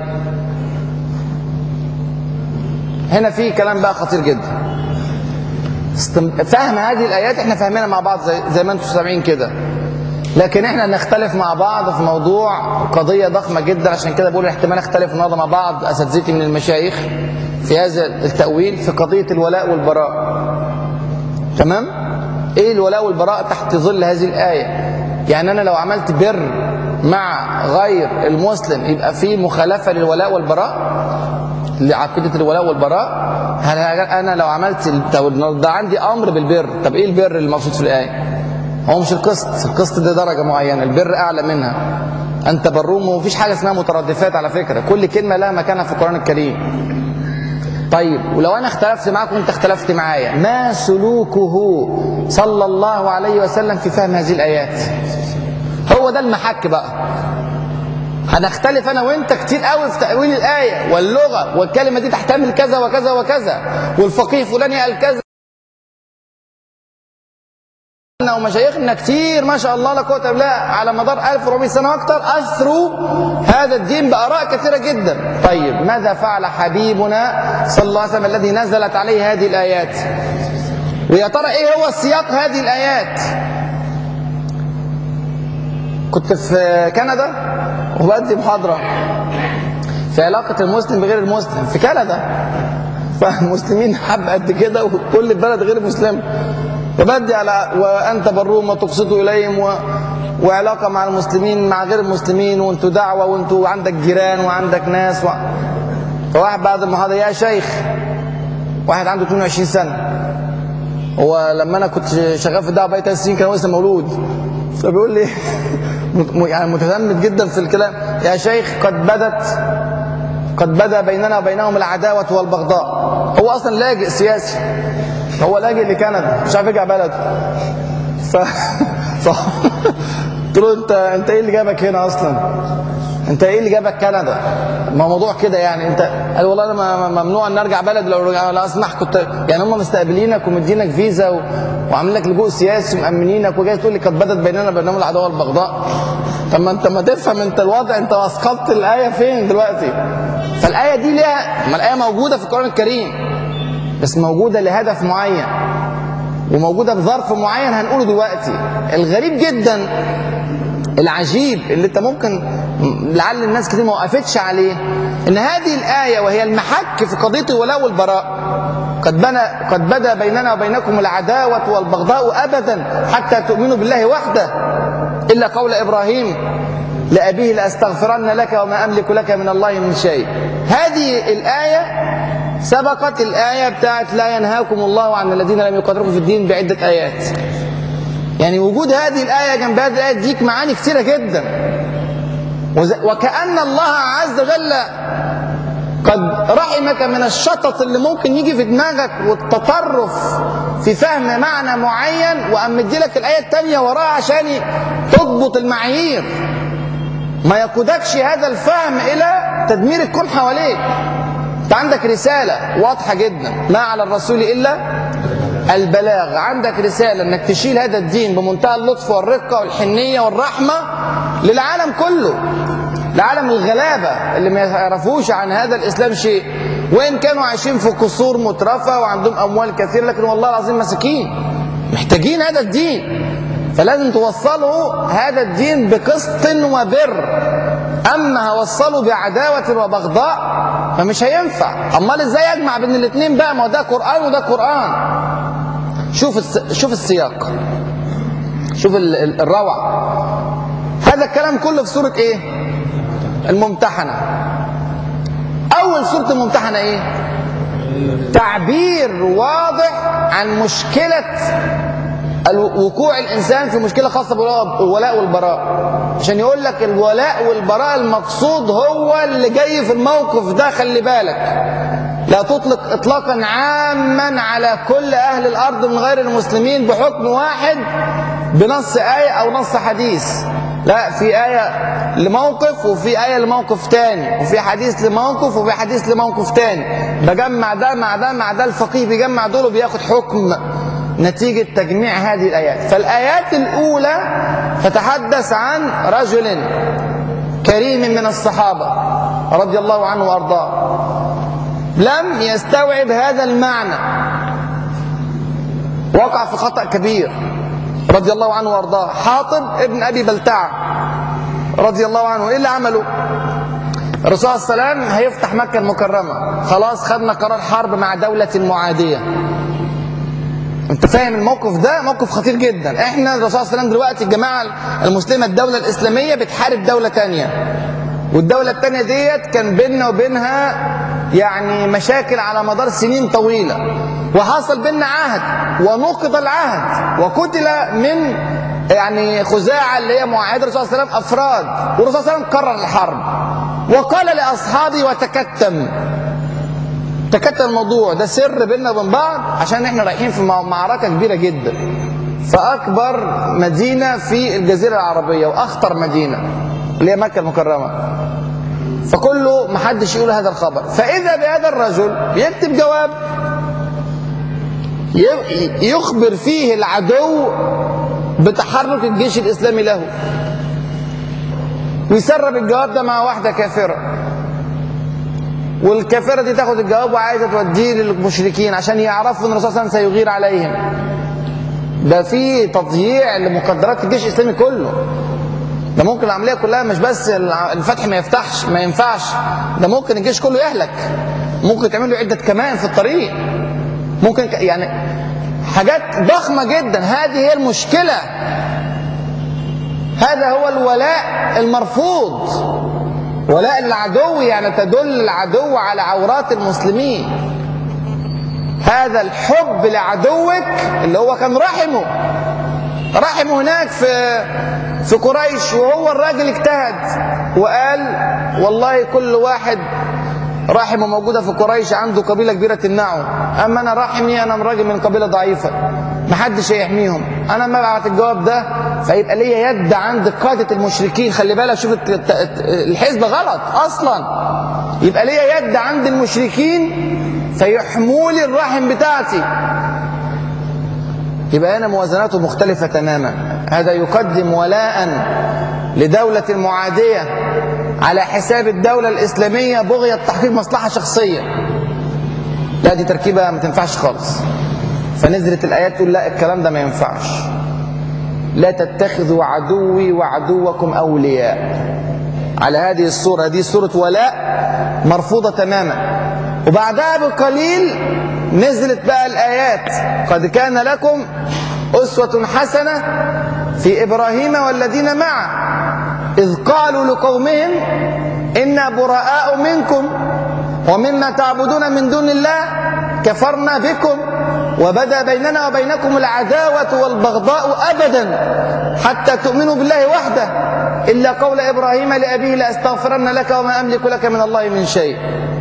هنا في كلام بقى خطير جدا استم... فهم هذه الآيات احنا فاهمينها مع بعض زي, زي ما انتم سامعين كده لكن احنا نختلف مع بعض في موضوع قضية ضخمة جدا عشان كده بقول احتمال اختلف النهارده مع بعض اساتذتي من المشايخ في هذا التأويل في قضية الولاء والبراء تمام ايه الولاء والبراء تحت ظل هذه الآية يعني انا لو عملت بر مع غير المسلم يبقى في مخالفة للولاء والبراء لعقيدة الولاء والبراء هل انا لو عملت ده عندي امر بالبر طب ايه البر المقصود في الآية هو مش القسط القسط ده درجة معينة البر أعلى منها أن تبروهم ومفيش حاجة اسمها مترادفات على فكرة كل كلمة لها مكانها في القرآن الكريم طيب ولو أنا اختلفت معاك وأنت اختلفت معايا ما سلوكه صلى الله عليه وسلم في فهم هذه الآيات هو ده المحك بقى هنختلف انا وانت كتير قوي في تاويل الايه واللغه والكلمه دي تحتمل كذا وكذا وكذا والفقيه فلان قال كذا ومشايخنا كتير ما شاء الله لا قوه الا بالله على مدار 1400 سنه واكثر اثروا هذا الدين باراء كثيره جدا. طيب ماذا فعل حبيبنا صلى الله عليه وسلم الذي نزلت عليه هذه الايات؟ ويا ترى ايه هو سياق هذه الايات؟ كنت في كندا وبدي محاضره في علاقه المسلم بغير المسلم في كندا فالمسلمين حب قد كده وكل البلد غير مسلمه وبدي على وان تبروهم وتقسطوا اليهم و... وعلاقه مع المسلمين مع غير المسلمين وانتوا دعوه وانتوا عندك جيران وعندك ناس و... فواحد بعد المحاضره يا شيخ واحد عنده 22 سنه هو لما انا كنت شغال في الدعوه بقالي ثلاث سنين كان هو لسه مولود فبيقول لي يعني متزمت جدا في الكلام يا شيخ قد بدت قد بدا بيننا وبينهم العداوه والبغضاء هو اصلا لاجئ سياسي هو لاجئ لكندا مش عارف يرجع بلده ف ف قلت له انت انت ايه اللي جابك هنا اصلا؟ انت ايه اللي جابك كندا؟ ما موضوع كده يعني انت قال والله انا ممنوع ان ارجع بلد لو رجع لا اسمح كنت يعني هم مستقبلينك ومدينك فيزا و... وعاملين لك لجوء سياسي ومأمنينك وجاي تقول لي قد بدت بيننا وبينهم العداوه والبغضاء طب ما انت ما تفهم انت الوضع انت اسقطت الايه فين دلوقتي؟ فالايه دي ليها ما الايه موجوده في القران الكريم بس موجوده لهدف معين وموجودة بظرف معين هنقوله دلوقتي الغريب جدا العجيب اللي انت ممكن لعل الناس كتير ما وقفتش عليه ان هذه الآية وهي المحك في قضية الولاء والبراء قد بنى قد بدا بيننا وبينكم العداوة والبغضاء أبدا حتى تؤمنوا بالله وحده إلا قول إبراهيم لأبيه لأستغفرن لك وما أملك لك من الله من شيء هذه الآية سبقت الآية بتاعت لا ينهاكم الله عن الذين لم يقاتلوكم في الدين بعدة آيات يعني وجود هذه الآية جنب هذه الآية تديك معاني كثيرة جدا وكأن الله عز وجل قد رحمك من الشطط اللي ممكن يجي في دماغك والتطرف في فهم معنى معين وقام مديلك الآية التانية وراها عشان تضبط المعايير ما يقودكش هذا الفهم إلى تدمير الكون حواليك انت عندك رسالة واضحة جدا ما على الرسول إلا البلاغ عندك رسالة انك تشيل هذا الدين بمنتهى اللطف والرقة والحنية والرحمة للعالم كله لعالم الغلابة اللي ما يعرفوش عن هذا الإسلام شيء وإن كانوا عايشين في قصور مترفة وعندهم أموال كثير لكن والله العظيم مساكين محتاجين هذا الدين فلازم توصلوا هذا الدين بقسط وبر أما هوصله بعداوة وبغضاء فمش هينفع أمال إزاي أجمع بين الاثنين بقى ما هو ده قرآن وده قرآن شوف الس... شوف السياق شوف ال... ال- الروعة هذا الكلام كله في سورة إيه؟ الممتحنة أول سورة الممتحنة إيه؟ تعبير واضح عن مشكلة وقوع الإنسان في مشكلة خاصة بالولاء والبراء عشان يقول لك الولاء والبراء المقصود هو اللي جاي في الموقف ده خلي بالك لا تطلق إطلاقا عاما على كل أهل الأرض من غير المسلمين بحكم واحد بنص آية أو نص حديث لا في آية لموقف وفي آية لموقف تاني وفي حديث لموقف وفي حديث لموقف تاني بجمع ده مع ده مع ده الفقيه بيجمع دول وبياخد حكم نتيجة تجميع هذه الآيات فالآيات الأولى تتحدث عن رجل كريم من الصحابة رضي الله عنه وأرضاه لم يستوعب هذا المعنى وقع في خطأ كبير رضي الله عنه وارضاه حاطب ابن ابي بلتعه رضي الله عنه ايه اللي عمله الرسول صلى الله عليه وسلم هيفتح مكه المكرمه خلاص خدنا قرار حرب مع دوله معاديه انت فاهم الموقف ده موقف خطير جدا احنا الرسول صلى الله عليه وسلم دلوقتي الجماعه المسلمه الدوله الاسلاميه بتحارب دوله تانية والدوله التانية ديت كان بيننا وبينها يعني مشاكل على مدار سنين طويله وحصل بيننا عهد ونقض العهد وقتل من يعني خزاعه اللي هي معاهده الرسول صلى الله عليه وسلم افراد والرسول صلى الله عليه وسلم قرر الحرب وقال لاصحابه وتكتم تكتم الموضوع ده سر بيننا وبين بعض عشان احنا رايحين في معركه كبيره جدا فاكبر مدينه في الجزيره العربيه واخطر مدينه اللي هي مكه المكرمه فكله محدش يقول هذا الخبر فاذا بهذا الرجل يكتب جواب يخبر فيه العدو بتحرك الجيش الاسلامي له ويسرب الجواب ده مع واحده كافره والكافره دي تاخد الجواب وعايزه توديه للمشركين عشان يعرفوا ان الرسول صلى الله عليه وسلم سيغير عليهم ده في تضييع لمقدرات الجيش الاسلامي كله ده ممكن العمليه كلها مش بس الفتح ما يفتحش ما ينفعش ده ممكن الجيش كله يهلك ممكن تعمل له عده كمان في الطريق ممكن يعني حاجات ضخمه جدا هذه هي المشكله هذا هو الولاء المرفوض ولاء العدو يعني تدل العدو على عورات المسلمين هذا الحب لعدوك اللي هو كان رحمه رحمه هناك في في قريش وهو الراجل اجتهد وقال والله كل واحد رحمه موجودة في قريش عنده قبيلة كبيرة تمنعه أما أنا رحمي أنا راجل من قبيلة ضعيفة محدش هيحميهم أنا ما بعت الجواب ده فيبقى ليا يد عند قادة المشركين خلي بالك شوف الحزب غلط أصلا يبقى ليا يد عند المشركين فيحموا لي الرحم بتاعتي يبقى هنا موازناته مختلفة تماما هذا يقدم ولاء لدولة معادية على حساب الدولة الإسلامية بغية تحقيق مصلحة شخصية لا دي تركيبة ما تنفعش خالص فنزلت الآيات تقول لا الكلام ده ما ينفعش لا تتخذوا عدوي وعدوكم أولياء على هذه الصورة هذه صورة ولاء مرفوضة تماما وبعدها بقليل نزلت بقى الآيات قد كان لكم أسوة حسنة في إبراهيم والذين معه إذ قالوا لقومهم إنا براء منكم ومما تعبدون من دون الله كفرنا بكم وبدا بيننا وبينكم العداوة والبغضاء أبدا حتى تؤمنوا بالله وحده إلا قول إبراهيم لأبيه لأستغفرن لك وما أملك لك من الله من شيء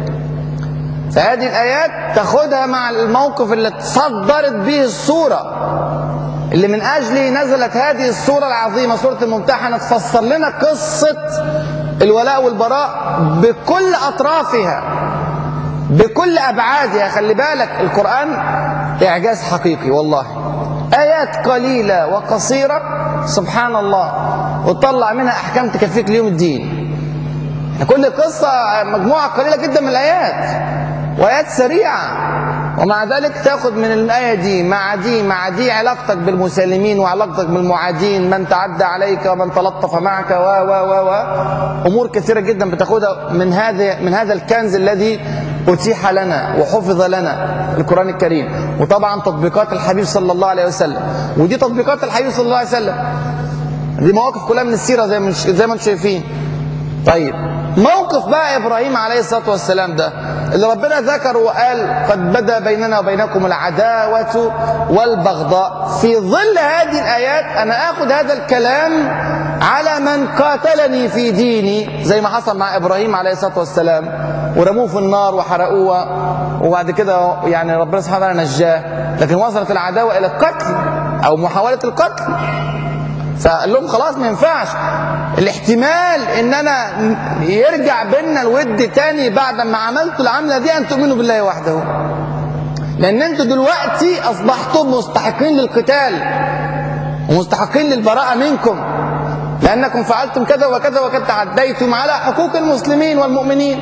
فهذه الآيات تاخدها مع الموقف اللي تصدرت به الصورة اللي من أجله نزلت هذه الصورة العظيمة سورة الممتحنة تفسر لنا قصة الولاء والبراء بكل أطرافها بكل أبعادها خلي بالك القرآن إعجاز حقيقي والله آيات قليلة وقصيرة سبحان الله وتطلع منها أحكام تكفيك ليوم الدين كل قصة مجموعة قليلة جدا من الآيات وآيات سريعة ومع ذلك تاخد من الآية دي مع دي مع دي علاقتك بالمسالمين وعلاقتك بالمعادين من تعدى عليك ومن تلطف معك و و و و أمور كثيرة جدا بتاخدها من هذا من هذا الكنز الذي أتيح لنا وحفظ لنا القرآن الكريم وطبعا تطبيقات الحبيب صلى الله عليه وسلم ودي تطبيقات الحبيب صلى الله عليه وسلم دي مواقف كلها من السيرة زي ما زي ما انتم شايفين طيب موقف بقى ابراهيم عليه الصلاه والسلام ده اللي ربنا ذكر وقال قد بدا بيننا وبينكم العداوه والبغضاء في ظل هذه الايات انا اخذ هذا الكلام على من قاتلني في ديني زي ما حصل مع ابراهيم عليه الصلاه والسلام ورموه في النار وحرقوه وبعد كده يعني ربنا سبحانه وتعالى نجاه لكن وصلت العداوه الى القتل او محاوله القتل فقال لهم خلاص ما ينفعش الاحتمال ان انا يرجع بينا الود تاني بعد ما عملت العمله دي ان تؤمنوا بالله وحده لان انتوا دلوقتي اصبحتم مستحقين للقتال ومستحقين للبراءه منكم لانكم فعلتم كذا وكذا وكذا تعديتم على حقوق المسلمين والمؤمنين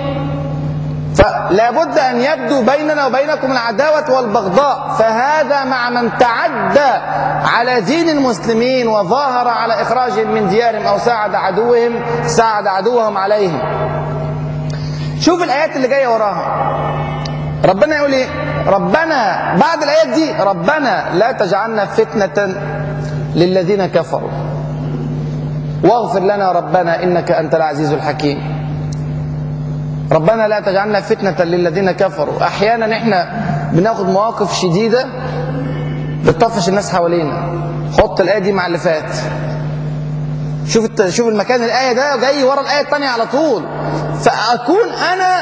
فلا بد ان يبدو بيننا وبينكم العداوه والبغضاء فهذا مع من تعدى على دين المسلمين وظاهر على اخراجهم من ديارهم او ساعد عدوهم ساعد عدوهم عليهم شوف الايات اللي جايه وراها ربنا يقول ايه ربنا بعد الايات دي ربنا لا تجعلنا فتنه للذين كفروا واغفر لنا ربنا انك انت العزيز الحكيم ربنا لا تجعلنا فتنة للذين كفروا أحيانا إحنا بناخد مواقف شديدة بتطفش الناس حوالينا حط الآية دي مع اللي فات شوف الت... شوف المكان الآية ده جاي ورا الآية الثانية على طول فأكون أنا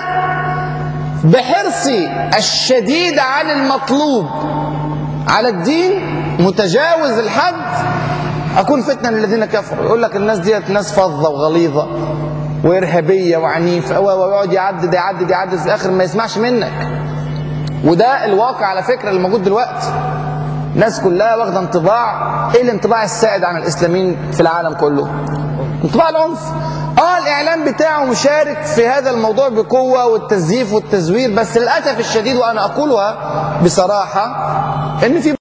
بحرصي الشديد عن المطلوب على الدين متجاوز الحد أكون فتنة للذين كفروا يقول لك الناس ديت ناس فظة وغليظة وارهابيه وعنيفه ويقعد يعدد يعدد يعدد في الاخر ما يسمعش منك وده الواقع على فكره اللي موجود دلوقتي الناس كلها واخده انطباع ايه الانطباع السائد عن الاسلاميين في العالم كله انطباع العنف اه الاعلام بتاعه مشارك في هذا الموضوع بقوه والتزييف والتزوير بس للاسف الشديد وانا اقولها بصراحه ان في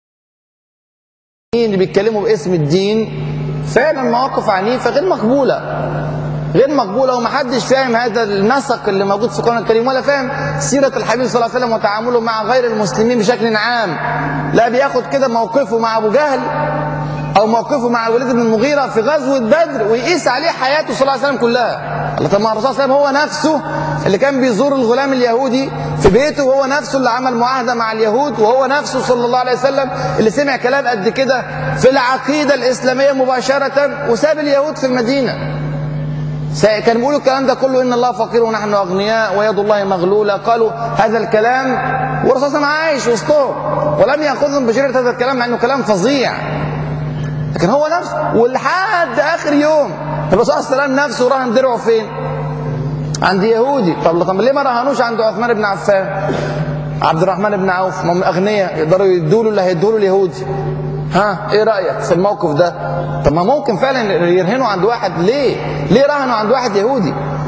اللي بيتكلموا باسم الدين فعلا مواقف عنيفه غير مقبوله غير مقبولة ومحدش فاهم هذا النسق اللي موجود في القرآن الكريم ولا فاهم سيرة الحبيب صلى الله عليه وسلم وتعامله مع غير المسلمين بشكل عام لا بياخد كده موقفه مع أبو جهل أو موقفه مع الوليد بن المغيرة في غزوة بدر ويقيس عليه حياته صلى الله عليه وسلم كلها طب ما الرسول صلى الله عليه وسلم هو نفسه اللي كان بيزور الغلام اليهودي في بيته وهو نفسه اللي عمل معاهدة مع اليهود وهو نفسه صلى الله عليه وسلم اللي سمع كلام قد كده في العقيدة الإسلامية مباشرة وساب اليهود في المدينة كانوا بيقولوا الكلام ده كله ان الله فقير ونحن اغنياء ويد الله مغلوله قالوا هذا الكلام والرسول صلى الله عليه وسلم عايش وسطهم ولم ياخذهم بشريره هذا الكلام مع انه كلام فظيع لكن هو نفسه ولحد اخر يوم الرسول صلى الله عليه وسلم نفسه راهن درعه فين؟ عند يهودي طب طب ليه ما رهنوش عند عثمان بن عفان؟ عبد الرحمن بن عوف ما هم اغنياء يقدروا يدوا له اللي هيدوا له اليهودي ها ايه رايك في الموقف ده طب ما ممكن فعلا يرهنوا عند واحد ليه ليه رهنوا عند واحد يهودي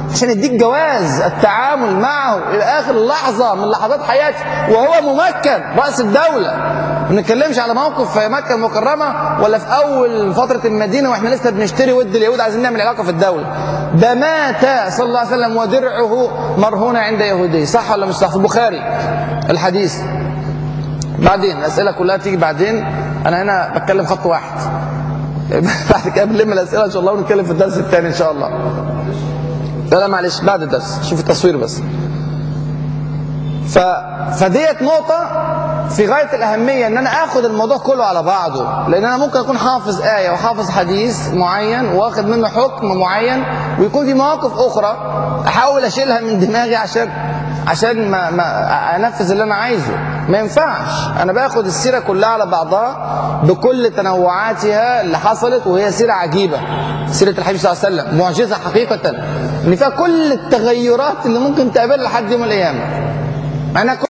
عشان يديك جواز التعامل معه الى اخر لحظه من لحظات حياتك وهو ممكن راس الدوله ما بنتكلمش على موقف في مكه المكرمه ولا في اول فتره المدينه واحنا لسه بنشتري ود اليهود عايزين نعمل علاقه في الدوله ده مات صلى الله عليه وسلم ودرعه مرهونه عند يهودي صح ولا مش صح في البخاري الحديث بعدين الاسئله كلها تيجي بعدين انا هنا بتكلم خط واحد بعد كده بنلم الاسئله ان شاء الله ونتكلم في الدرس الثاني ان شاء الله لا لا معلش بعد الدرس شوف التصوير بس ف... فديت نقطة في غاية الأهمية إن أنا آخد الموضوع كله على بعضه، لأن أنا ممكن أكون حافظ آية وحافظ حديث معين واخد منه حكم معين ويكون في مواقف أخرى أحاول أشيلها من دماغي عشان عشان ما, ما أنفذ اللي أنا عايزه، ما ينفعش، أنا باخد السيرة كلها على بعضها بكل تنوعاتها اللي حصلت وهي سيرة عجيبة. سيرة الحبيب صلى الله عليه وسلم معجزة حقيقة إن فيها كل التغيرات اللي ممكن تقابلها لحد يوم القيامة. انا كل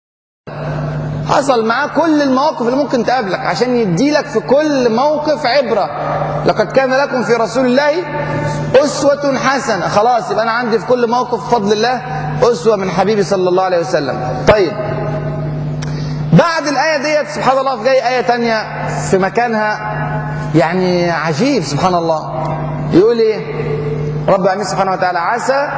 حصل معاه كل المواقف اللي ممكن تقابلك عشان يديلك في كل موقف عبرة لقد كان لكم في رسول الله أسوة حسنة خلاص يبقى أنا عندي في كل موقف بفضل الله أسوة من حبيبي صلى الله عليه وسلم طيب بعد الآية ديت سبحان الله في جاي آية تانية في مكانها يعني عجيب سبحان الله يقول إيه رب العالمين سبحانه وتعالى عسى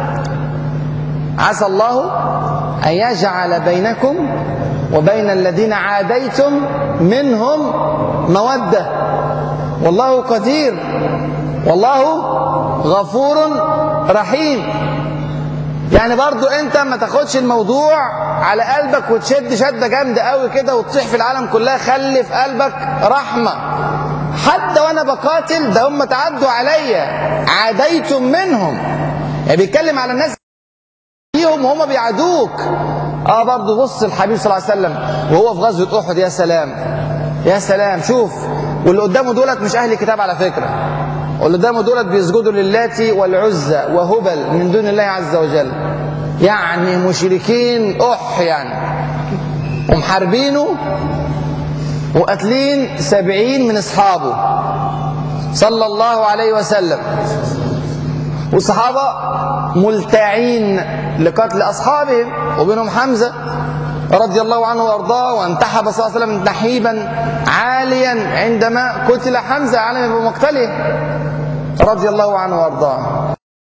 عسى الله أن يجعل بينكم وبين الذين عاديتم منهم مودة والله قدير والله غفور رحيم يعني برضو انت ما تاخدش الموضوع على قلبك وتشد شدة جامدة قوي كده وتصيح في العالم كلها خلي في قلبك رحمة حتى وانا بقاتل ده هم تعدوا عليا عاديتم منهم يعني بيتكلم على الناس فيهم وهم بيعادوك اه برضه بص الحبيب صلى الله عليه وسلم وهو في غزوه احد يا سلام يا سلام شوف واللي قدامه دولت مش اهل كتاب على فكره واللي قدامه دولت بيسجدوا للاتي والعزى وهبل من دون الله عز وجل يعني مشركين اح يعني ومحاربينه وقاتلين سبعين من اصحابه صلى الله عليه وسلم والصحابة ملتعين لقتل أصحابهم وبينهم حمزة رضي الله عنه وأرضاه وانتحب صلى الله عليه وسلم نحيبا عاليا عندما قتل حمزة علم بمقتله رضي الله عنه وأرضاه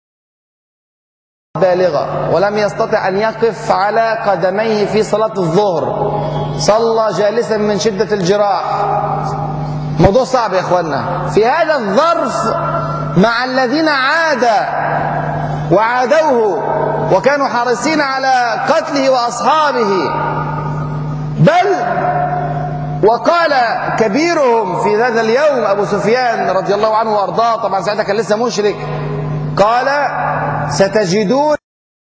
بالغة ولم يستطع أن يقف على قدميه في صلاة الظهر صلى جالسا من شدة الجراح موضوع صعب يا اخوانا في هذا الظرف مع الذين عاد وعادوه وكانوا حريصين على قتله واصحابه بل وقال كبيرهم في هذا اليوم ابو سفيان رضي الله عنه وارضاه طبعا ساعتها كان لسه مشرك قال ستجدون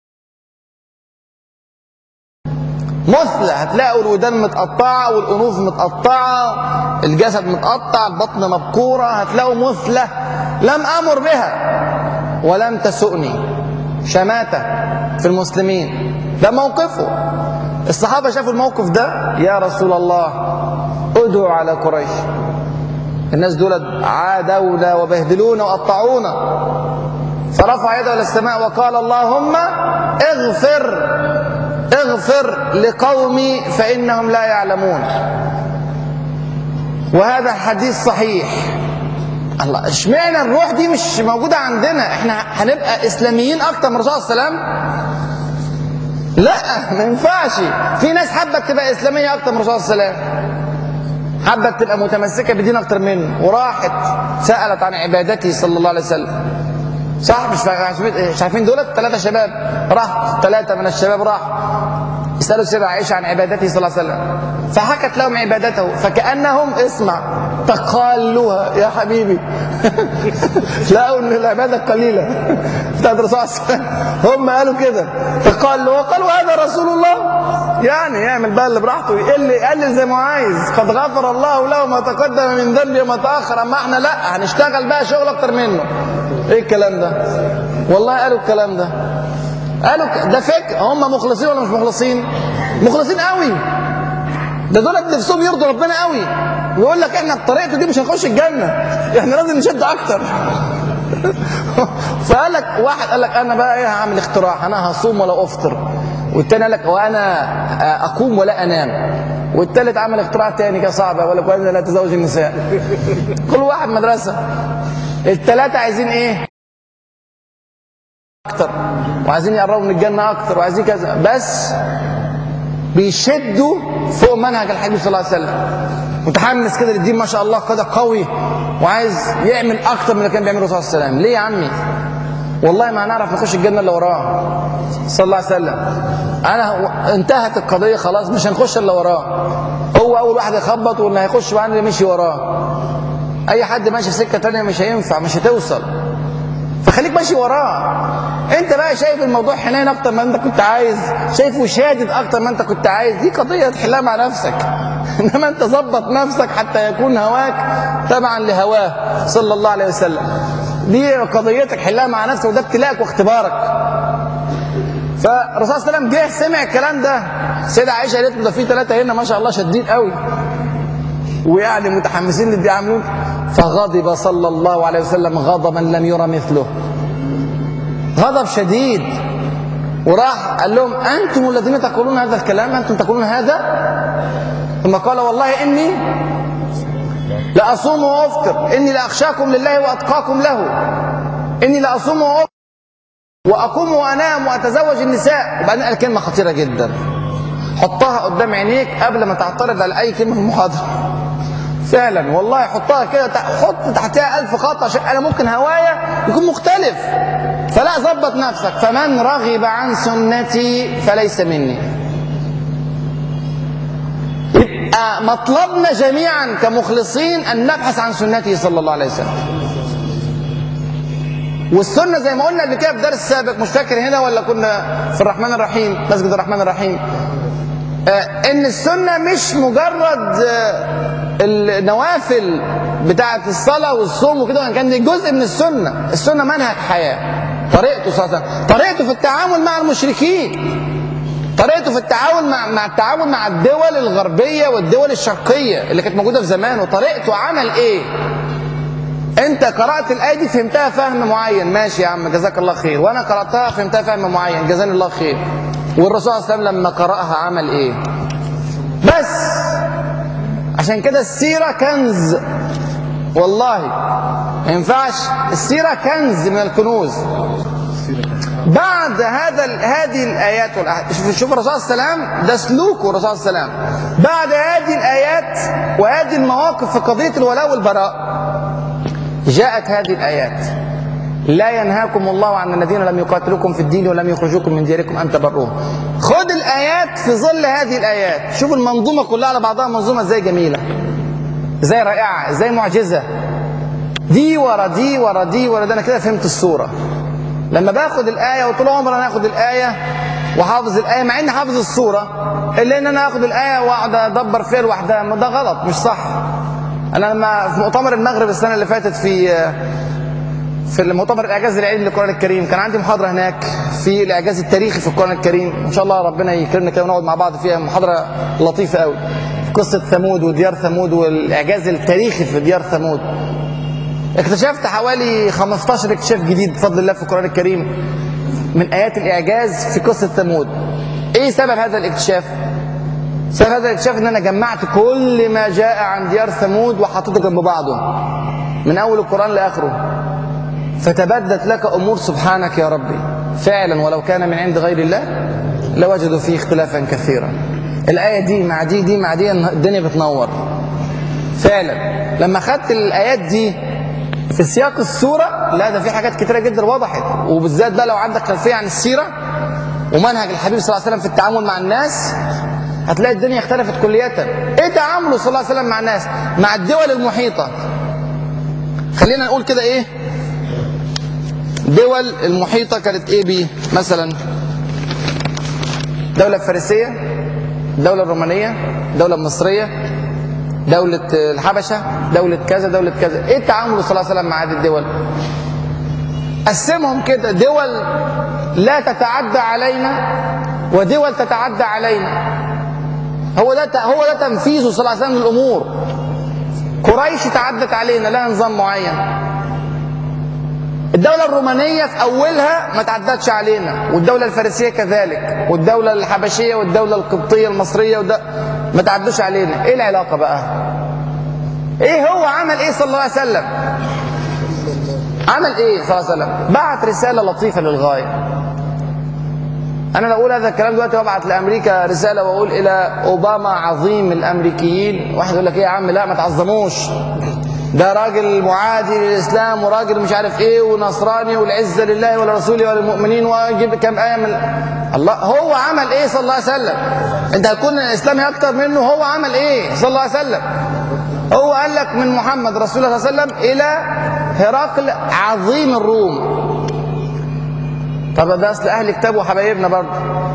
مثلى هتلاقوا الودان متقطعة والأنوف متقطعة الجسد متقطع البطن مبكورة هتلاقوا مثلى لم أمر بها ولم تسؤني شماتة في المسلمين ده موقفه الصحابة شافوا الموقف ده يا رسول الله ادعوا على قريش الناس دول عادونا وبهدلونا وقطعونا فرفع يده الى السماء وقال اللهم اغفر اغفر لقومي فانهم لا يعلمون وهذا حديث صحيح الله اشمعنى الروح دي مش موجوده عندنا احنا هنبقى اسلاميين اكتر من الرسول صلى الله عليه وسلم لا ما ينفعش في ناس حابه تبقى اسلاميه اكتر من الرسول صلى الله عليه وسلم حابت تبقى متمسكه بدين اكتر منه وراحت سالت عن عبادته صلى الله عليه وسلم صح مش مش عارفين دولت ثلاثه شباب راح ثلاثه من الشباب راح يسالوا السيده عائشه عن عبادته صلى الله عليه وسلم فحكت لهم عبادته فكانهم اسمع تقالوها يا حبيبي لقوا ان العباده قليله بتاعت الرسول صلى الله عليه وسلم هم قالوا كده فقالوا وقالوا هذا رسول الله يعني يعمل بقى اللي براحته يقل يقلل زي ما عايز قد غفر الله له ما تقدم من ذنبه وما تاخر اما احنا لا هنشتغل بقى شغل اكتر منه ايه الكلام ده والله قالوا الكلام ده قالوا ده فكر هم مخلصين ولا مش مخلصين مخلصين قوي ده دول نفسهم يرضوا ربنا قوي ويقول لك احنا بطريقته دي مش هنخش الجنه احنا لازم نشد اكتر فقال لك واحد قال لك انا بقى ايه هعمل اختراع انا هصوم ولا افطر والتاني قال لك وانا اقوم ولا انام والتالت عمل اختراع تاني كده صعب ولا لك وانا لا اتزوج النساء كل واحد مدرسه التلاته عايزين ايه اكتر وعايزين يقربوا من الجنه اكتر وعايزين كذا بس بيشدوا فوق منهج الحبيب صلى الله عليه وسلم متحمس كده للدين ما شاء الله كده قوي وعايز يعمل اكتر من اللي كان بيعمله صلى الله عليه وسلم ليه يا عمي والله ما هنعرف نخش الجنه الا وراه صلى الله عليه وسلم انا انتهت القضيه خلاص مش هنخش الا وراه هو اول واحد يخبط واللي هيخش معانا اللي مشي وراه اي حد ماشي في سكه تانية مش هينفع مش هتوصل فخليك ماشي وراه انت بقى شايف الموضوع حنين اكتر ما انت كنت عايز شايفه شادد اكتر ما انت كنت عايز دي قضيه تحلها مع نفسك انما انت ظبط نفسك حتى يكون هواك تبعا لهواه صلى الله عليه وسلم دي قضيتك حلها مع نفسك وده ابتلاءك واختبارك فالرسول صلى الله عليه وسلم جه سمع الكلام ده السيده عائشه قالت له ده في ثلاثه هنا ما شاء الله شادين قوي ويعني متحمسين للي بيعملوه فغضب صلى الله عليه وسلم غضبا لم يرى مثله غضب شديد وراح قال لهم انتم الذين تقولون هذا الكلام انتم تقولون هذا ثم قال والله اني لاصوم وافطر اني لاخشاكم لله واتقاكم له اني لاصوم وافطر واقوم وانام واتزوج النساء وبعدين قال كلمه خطيره جدا حطها قدام عينيك قبل ما تعترض على اي كلمه في المحاضره فعلا والله حطها كده حط تحتها ألف خط عشان أنا ممكن هوايا يكون مختلف فلا ظبط نفسك فمن رغب عن سنتي فليس مني يبقى مطلبنا جميعا كمخلصين أن نبحث عن سنته صلى الله عليه وسلم والسنة زي ما قلنا قبل كده في درس سابق مش فاكر هنا ولا كنا في الرحمن الرحيم مسجد الرحمن الرحيم ان السنه مش مجرد النوافل بتاعه الصلاه والصوم وكده وان كان دي جزء من السنه السنه منهج حياه طريقته صلى الله عليه وسلم طريقته في التعامل مع المشركين طريقته في التعامل مع مع التعامل مع الدول الغربيه والدول الشرقيه اللي كانت موجوده في زمان وطريقته عمل ايه انت قرات الايه دي فهمتها فهم معين ماشي يا عم جزاك الله خير وانا قراتها فهمتها فهم معين جزاني الله خير والرسول صلى الله عليه وسلم لما قرأها عمل ايه بس عشان كده السيرة كنز والله ما ينفعش السيرة كنز من الكنوز بعد هذا هذه الايات والاحاديث شوف شوف الرسول صلى الله عليه وسلم ده سلوكه الرسول صلى الله عليه وسلم بعد هذه الايات وهذه المواقف في قضيه الولاء والبراء جاءت هذه الايات لا ينهاكم الله عن الذين لم يقاتلوكم في الدين ولم يخرجوكم من دياركم ان تبروهم خد الايات في ظل هذه الايات شوف المنظومه كلها على بعضها منظومه ازاي جميله ازاي رائعه ازاي معجزه دي ورا دي ورا دي ورا ده انا كده فهمت الصوره لما باخد الايه وطول عمري انا اخد الايه وحافظ الايه مع اني حافظ الصوره الا ان انا اخد الايه واقعد ادبر فيها لوحدها ما ده غلط مش صح انا لما في مؤتمر المغرب السنه اللي فاتت في في المؤتمر الاعجاز العلمي للقران الكريم كان عندي محاضره هناك في الاعجاز التاريخي في القران الكريم ان شاء الله ربنا يكرمنا كده ونقعد مع بعض فيها محاضره لطيفه قوي في قصه ثمود وديار ثمود والاعجاز التاريخي في ديار ثمود اكتشفت حوالي 15 اكتشاف جديد بفضل الله في القران الكريم من ايات الاعجاز في قصه ثمود ايه سبب هذا الاكتشاف سبب هذا الاكتشاف ان انا جمعت كل ما جاء عن ديار ثمود وحطيته جنب بعضه من اول القران لاخره فتبدت لك امور سبحانك يا ربي فعلا ولو كان من عند غير الله لوجدوا فيه اختلافا كثيرا الايه دي مع دي دي مع دي الدنيا بتنور فعلا لما خدت الايات دي في سياق السوره لا ده في حاجات كتيره جدا وضحت وبالذات بقى لو عندك خلفيه عن السيره ومنهج الحبيب صلى الله عليه وسلم في التعامل مع الناس هتلاقي الدنيا اختلفت كلية ايه تعامله صلى الله عليه وسلم مع الناس مع الدول المحيطة خلينا نقول كده ايه دول المحيطة كانت ايه بيه مثلا دولة الفارسية الدولة الرومانية الدولة المصرية دولة الحبشة دولة كذا دولة كذا ايه تعامله صلى الله عليه وسلم مع هذه الدول قسمهم كده دول لا تتعدى علينا ودول تتعدى علينا هو ده هو ده تنفيذه صلى الله عليه وسلم للامور قريش تعدت علينا لها نظام معين الدولة الرومانية في أولها ما تعدتش علينا والدولة الفارسية كذلك والدولة الحبشية والدولة القبطية المصرية وده ما تعدوش علينا إيه العلاقة بقى إيه هو عمل إيه صلى الله عليه وسلم عمل إيه صلى الله عليه وسلم بعت رسالة لطيفة للغاية أنا لو أقول هذا الكلام دلوقتي وأبعت لأمريكا رسالة وأقول إلى أوباما عظيم الأمريكيين واحد يقول لك إيه يا عم لا ما تعظموش ده راجل معادي للإسلام وراجل مش عارف إيه ونصراني والعزة لله ولرسوله وللمؤمنين ويجيب كام آية من الله هو عمل إيه صلى الله عليه وسلم أنت هتكون إسلامي أكتر منه هو عمل إيه صلى الله عليه وسلم هو قال لك من محمد رسول الله صلى الله عليه وسلم إلى هرقل عظيم الروم طب ده اصل اهل كتاب وحبايبنا برضه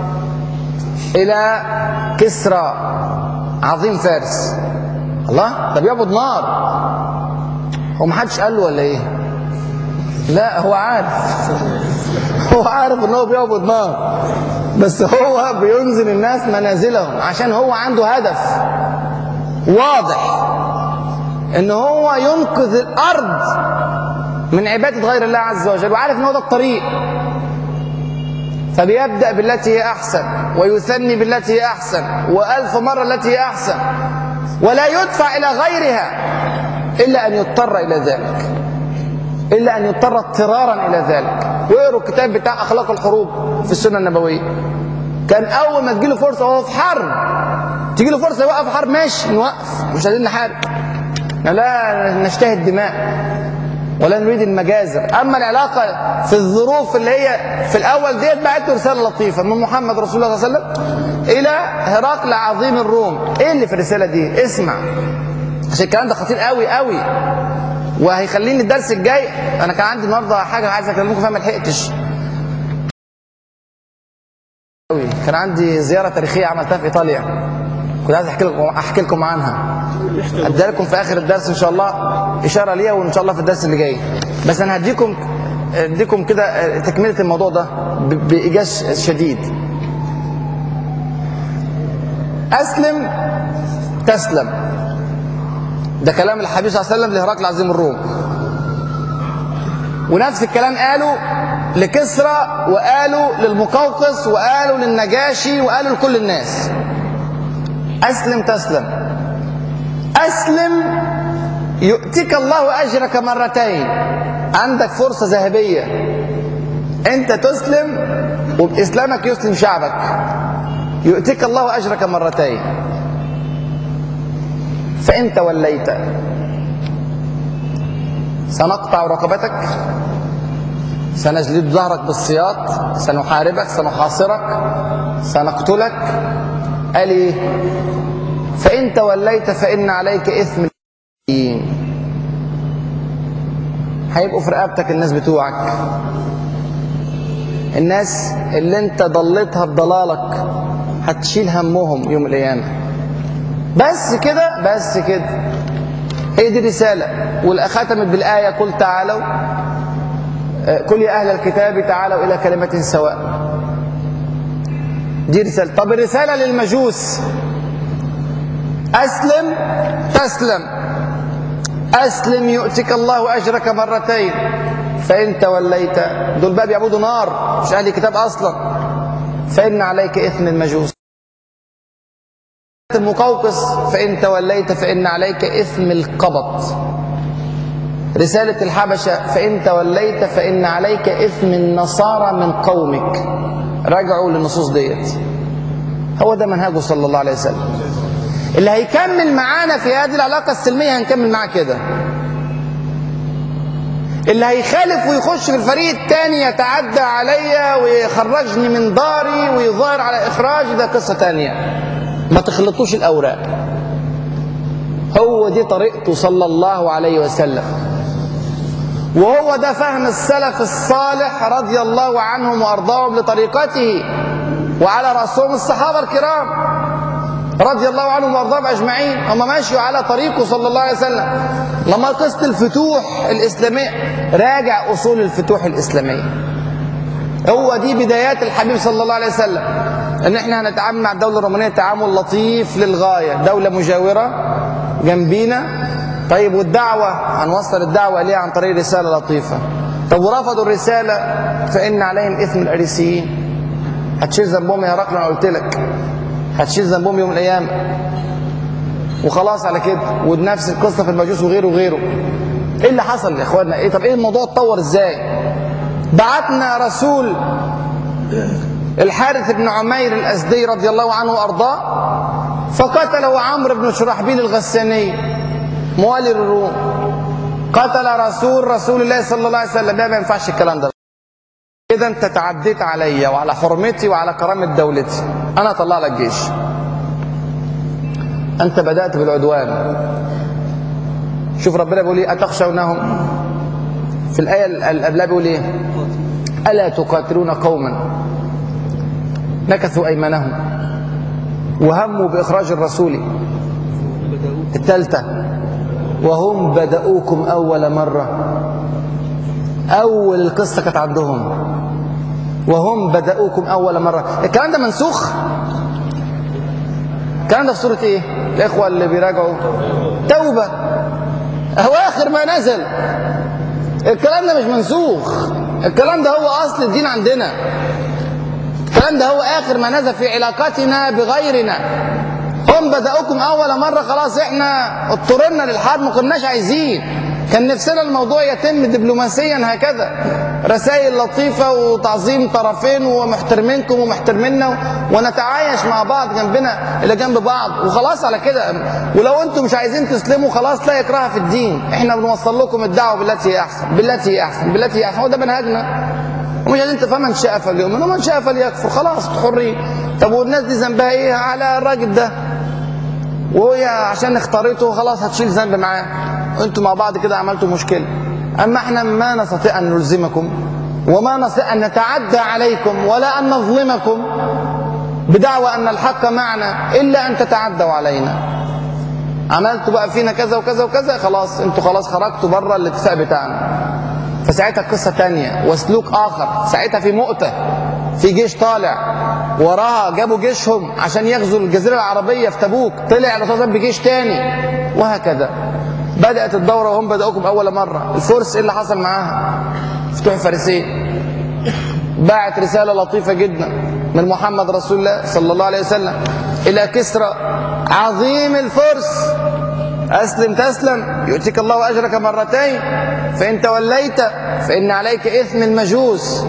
الى كسرى عظيم فارس الله ده بيعبد نار هو ما حدش قال له ولا ايه لا هو عارف هو عارف ان هو بيعبد نار بس هو بينزل الناس منازلهم عشان هو عنده هدف واضح ان هو ينقذ الارض من عباده غير الله عز وجل وعارف ان هو ده الطريق فبيبدأ بالتي هي أحسن ويثني بالتي هي أحسن وألف مرة التي هي أحسن ولا يدفع إلى غيرها إلا أن يضطر إلى ذلك إلا أن يضطر اضطرارا إلى ذلك واقروا الكتاب بتاع أخلاق الحروب في السنة النبوية كان أول ما تجيله فرصة وهو في حرب تجي له فرصة يوقف حرب ماشي نوقف مش عايزين نحارب لا نشتهي الدماء ولا نريد المجازر اما العلاقه في الظروف اللي هي في الاول ديت بعت له رساله لطيفه من محمد رسول الله صلى الله عليه وسلم الى هرقل عظيم الروم ايه اللي في الرساله دي اسمع عشان الكلام ده خطير قوي قوي وهيخليني الدرس الجاي انا كان عندي النهارده حاجه عايز اكلمكم فيها ما لحقتش قوي كان عندي زياره تاريخيه عملتها في ايطاليا كنت عايز احكي لكم احكي لكم عنها اديها لكم في اخر الدرس ان شاء الله اشاره ليها وان شاء الله في الدرس اللي جاي بس انا هديكم اديكم كده تكمله الموضوع ده ب- بايجاز شديد اسلم تسلم ده كلام الحبيب صلى الله عليه وسلم لهرقل عظيم الروم ونفس الكلام قالوا لكسرى وقالوا للمقوقس وقالوا للنجاشي وقالوا لكل الناس أسلم تسلم أسلم يؤتيك الله أجرك مرتين عندك فرصة ذهبية أنت تسلم وبإسلامك يسلم شعبك يؤتيك الله أجرك مرتين فإن توليت سنقطع رقبتك سنجلد ظهرك بالسياط سنحاربك سنحاصرك سنقتلك قال ايه فإن توليت فإن عليك إثم المسلمين هيبقوا في رقبتك الناس بتوعك الناس اللي انت ضليتها بضلالك هتشيل همهم يوم القيامة بس كده بس كده هي دي الرسالة والختمت بالآية قل تعالوا قل يا أهل الكتاب تعالوا إلى كلمة سواء دي رسالة طب الرسالة للمجوس أسلم تسلم أسلم يؤتك الله أجرك مرتين فإن توليت دول بقى بيعبدوا نار مش أهل كتاب أصلا فإن عليك إثم المجوس المقوقس فإن توليت فإن عليك إثم القبط رسالة الحبشة فإن توليت فإن عليك إثم النصارى من قومك راجعوا للنصوص ديت هو ده منهجه صلى الله عليه وسلم اللي هيكمل معانا في هذه العلاقة السلمية هنكمل معاه كده اللي هيخالف ويخش في الفريق الثاني يتعدى عليا ويخرجني من داري ويظاهر على إخراجي ده قصة تانية ما تخلطوش الأوراق هو دي طريقته صلى الله عليه وسلم وهو ده فهم السلف الصالح رضي الله عنهم وارضاهم لطريقته وعلى راسهم الصحابه الكرام رضي الله عنهم وارضاهم اجمعين هم ماشيوا على طريقه صلى الله عليه وسلم لما قصه الفتوح الاسلاميه راجع اصول الفتوح الاسلاميه هو دي بدايات الحبيب صلى الله عليه وسلم ان احنا هنتعامل مع الدوله الرومانيه تعامل لطيف للغايه دوله مجاوره جنبينا طيب والدعوة هنوصل الدعوة ليه عن طريق رسالة لطيفة طب ورفضوا الرسالة فإن عليهم إثم الأريسيين هتشيل ذنبهم يا هرقل أنا قلت لك هتشيل ذنبهم يوم القيامة وخلاص على كده ونفس القصة في المجوس وغيره وغيره ايه اللي حصل يا اخوانا ايه طب ايه الموضوع اتطور ازاي بعتنا رسول الحارث بن عمير الأسدي رضي الله عنه وأرضاه فقتله عمرو بن شرحبيل الغساني موالي الروم قتل رسول رسول الله صلى الله عليه وسلم لا ما ينفعش الكلام ده كده انت تعديت عليا وعلى حرمتي وعلى كرامة دولتي انا اطلع لك جيش انت بدأت بالعدوان شوف ربنا بيقول ايه اتخشونهم في الآية اللي قبلها بيقول ايه ألا تقاتلون قوما نكثوا أيمانهم وهموا بإخراج الرسول الثالثة وهم بدأوكم أول مرة أول القصة كانت عندهم وهم بدأوكم أول مرة الكلام ده منسوخ الكلام ده في سورة إيه الإخوة اللي بيراجعوا توبة أواخر ما نزل الكلام ده مش منسوخ الكلام ده هو أصل الدين عندنا الكلام ده هو آخر ما نزل في علاقتنا بغيرنا هم بدأوكم أول مرة خلاص إحنا اضطررنا للحرب ما كناش عايزين كان نفسنا الموضوع يتم دبلوماسيا هكذا رسائل لطيفة وتعظيم طرفين ومحترمينكم ومحترمينا ونتعايش مع بعض جنبنا إلى جنب بعض وخلاص على كده ولو أنتم مش عايزين تسلموا خلاص لا إكراه في الدين إحنا بنوصل لكم الدعوة بالتي هي أحسن بالتي هي أحسن بالتي هي أحسن هو ده منهجنا ومش عايزين تفهم من شاء فليؤمن ومن شاء فليكفر خلاص حرية طب والناس دي ذنبها ايه على الراجل ده وهي عشان اختارته خلاص هتشيل ذنب معاه انتوا مع بعض كده عملتوا مشكله اما احنا ما نستطيع ان نلزمكم وما نستطيع ان نتعدى عليكم ولا ان نظلمكم بدعوى ان الحق معنا الا ان تتعدوا علينا عملتوا بقى فينا كذا وكذا وكذا خلاص انتوا خلاص خرجتوا بره الاتفاق بتاعنا فساعتها قصة تانية وسلوك آخر ساعتها في مؤتة في جيش طالع وراها جابوا جيشهم عشان يغزوا الجزيرة العربية في تبوك طلع الرسول بجيش تاني وهكذا بدأت الدورة وهم بدأوكم أول مرة الفرس إيه اللي حصل معاها فتوح الفارسية باعت رسالة لطيفة جدا من محمد رسول الله صلى الله عليه وسلم إلى كسرى عظيم الفرس أسلم تسلم يؤتيك الله أجرك مرتين فإن توليت فإن عليك إثم المجوس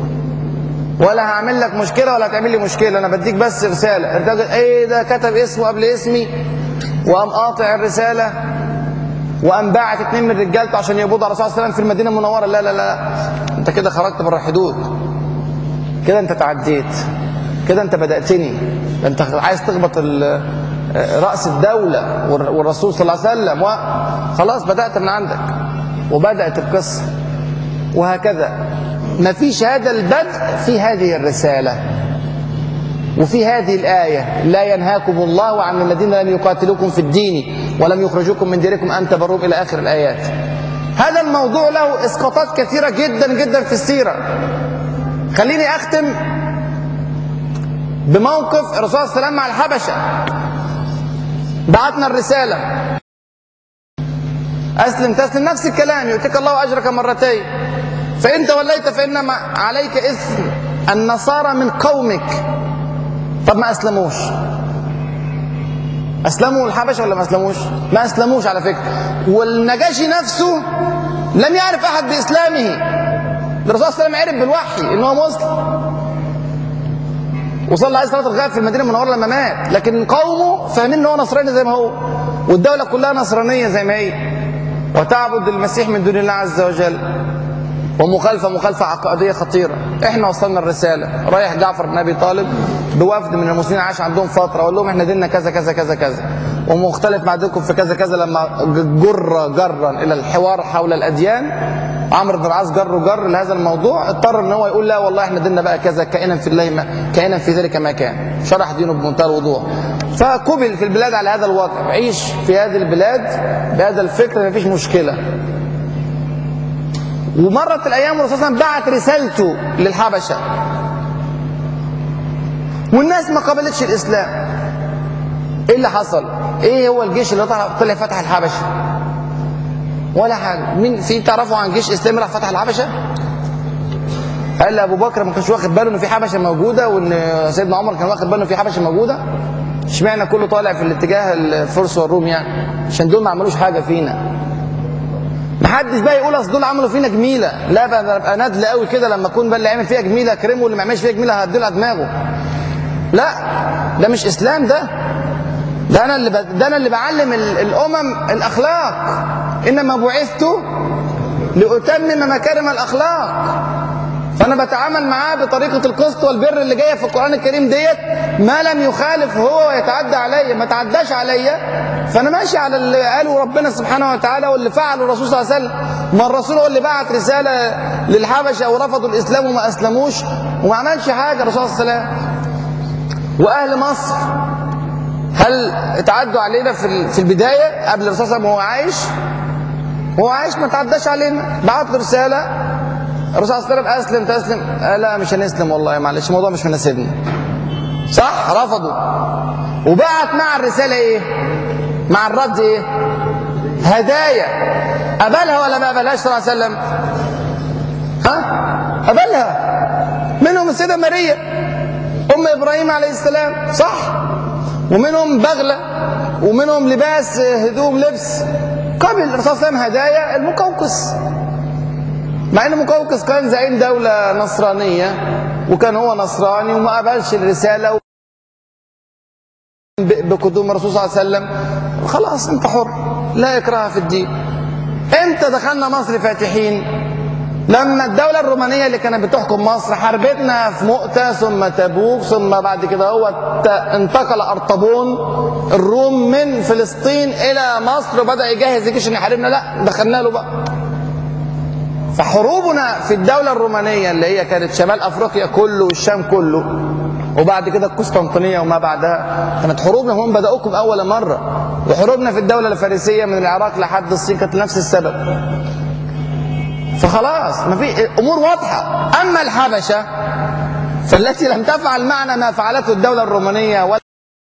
ولا هعمل لك مشكلة ولا هتعمل لي مشكلة أنا بديك بس رسالة الراجل إيه ده كتب اسمه قبل اسمي وقام قاطع الرسالة وقام باعت اتنين من رجالته عشان يقبضوا على الرسول صلى الله عليه وسلم في المدينة المنورة لا لا لا أنت كده خرجت بره الحدود كده أنت تعديت كده أنت بدأتني أنت عايز تخبط رأس الدولة والرسول صلى الله عليه وسلم خلاص بدأت من عندك وبدأت القصة وهكذا ما فيش هذا البدء في هذه الرسالة وفي هذه الآية لا ينهاكم الله عن الذين لم يقاتلوكم في الدين ولم يخرجوكم من ديركم أن تبروهم إلى آخر الآيات هذا الموضوع له إسقاطات كثيرة جدا جدا في السيرة خليني أختم بموقف الرسول صلى الله عليه وسلم مع الحبشة بعتنا الرسالة أسلم تسلم نفس الكلام يؤتيك الله أجرك مرتين فإن توليت فإنما عليك إثم النصارى من قومك طب ما أسلموش أسلموا الحبشة ولا ما أسلموش ما أسلموش على فكرة والنجاشي نفسه لم يعرف أحد بإسلامه الرسول صلى الله عليه وسلم عرف بالوحي إن هو مسلم وصلى عليه صلاه الغائب في المدينه المنوره لما مات لكن قومه فاهمين ان هو نصراني زي ما هو والدوله كلها نصرانيه زي ما هي وتعبد المسيح من دون الله عز وجل ومخالفه مخالفه عقائديه خطيره احنا وصلنا الرساله رايح جعفر بن ابي طالب بوفد من المسلمين عاش عندهم فتره وقال لهم احنا ديننا كذا كذا كذا كذا ومختلف مع دينكم في كذا كذا لما جر جرا الى الحوار حول الاديان عمرو بن العاص جر جر لهذا الموضوع اضطر ان هو يقول لا والله احنا ديننا بقى كذا كائنا في الله ما كائنا في ذلك ما كان شرح دينه بمنتهى الوضوح فقبل في البلاد على هذا الوضع عيش في هذه البلاد بهذا الفكر ما فيش مشكله ومرت الايام والرسول صلى الله عليه وسلم بعت رسالته للحبشه والناس ما قبلتش الاسلام ايه اللي حصل ايه هو الجيش اللي طلع طلع فتح الحبشه ولا حاجه مين في تعرفوا عن جيش اسلامي راح فتح الحبشه قال ابو بكر ما كانش واخد باله ان في حبشه موجوده وان سيدنا عمر كان واخد باله ان في حبشه موجوده اشمعنى كله طالع في الاتجاه الفرس والروم يعني عشان دول ما عملوش حاجه فينا ما حدش بقى يقول اصل دول عملوا فينا جميله لا بقى انا ابقى ندل قوي كده لما اكون بقى اللي عامل فيها جميله اكرمه واللي ما عملش فيها جميله هديله دماغه لا ده مش اسلام ده ده انا اللي ب... ده انا اللي بعلم ال... الامم الاخلاق انما بعثت لاتمم مكارم الاخلاق فانا بتعامل معاه بطريقه القسط والبر اللي جايه في القران الكريم ديت ما لم يخالف هو ويتعدى عليا ما تعداش عليا فانا ماشي على اللي قاله ربنا سبحانه وتعالى واللي فعله الرسول صلى الله عليه وسلم ما الرسول هو اللي بعت رساله للحبشه ورفضوا الاسلام وما اسلموش وما عملش حاجه الرسول صلى الله عليه وسلم واهل مصر هل اتعدوا علينا في في البدايه قبل الرسول صلى الله عليه وسلم وهو عايش وهو عايش ما تعداش علينا بعت له رساله الرسول صلى الله عليه وسلم اسلم تسلم قال لا مش هنسلم والله معلش الموضوع مش مناسبني صح رفضوا وبعت مع الرساله ايه مع الرد ايه هدايا قبلها ولا ما قبلهاش صلى الله عليه وسلم ها قبلها منهم السيده ماريا ام ابراهيم عليه السلام صح ومنهم بغله ومنهم لباس هدوم لبس قبل الرسول صلى الله عليه وسلم هدايا المقوقس مع ان مقوقس كان زعيم دوله نصرانيه وكان هو نصراني وما قبلش الرساله بقدوم الرسول صلى الله عليه وسلم خلاص انت حر لا اكراه في الدين امتى دخلنا مصر فاتحين لما الدولة الرومانية اللي كانت بتحكم مصر حاربتنا في مؤتة ثم تبوك ثم بعد كده هو انتقل أرطبون الروم من فلسطين إلى مصر وبدأ يجهز الجيش عشان يحاربنا لا دخلنا له بقى فحروبنا في الدولة الرومانية اللي هي كانت شمال أفريقيا كله والشام كله وبعد كده القسطنطينية وما بعدها كانت حروبنا هم بدأوكم أول مرة وحروبنا في الدولة الفارسية من العراق لحد الصين كانت نفس السبب فخلاص ما في امور واضحه اما الحبشه فالتي لم تفعل معنا ما فعلته الدوله الرومانيه ولا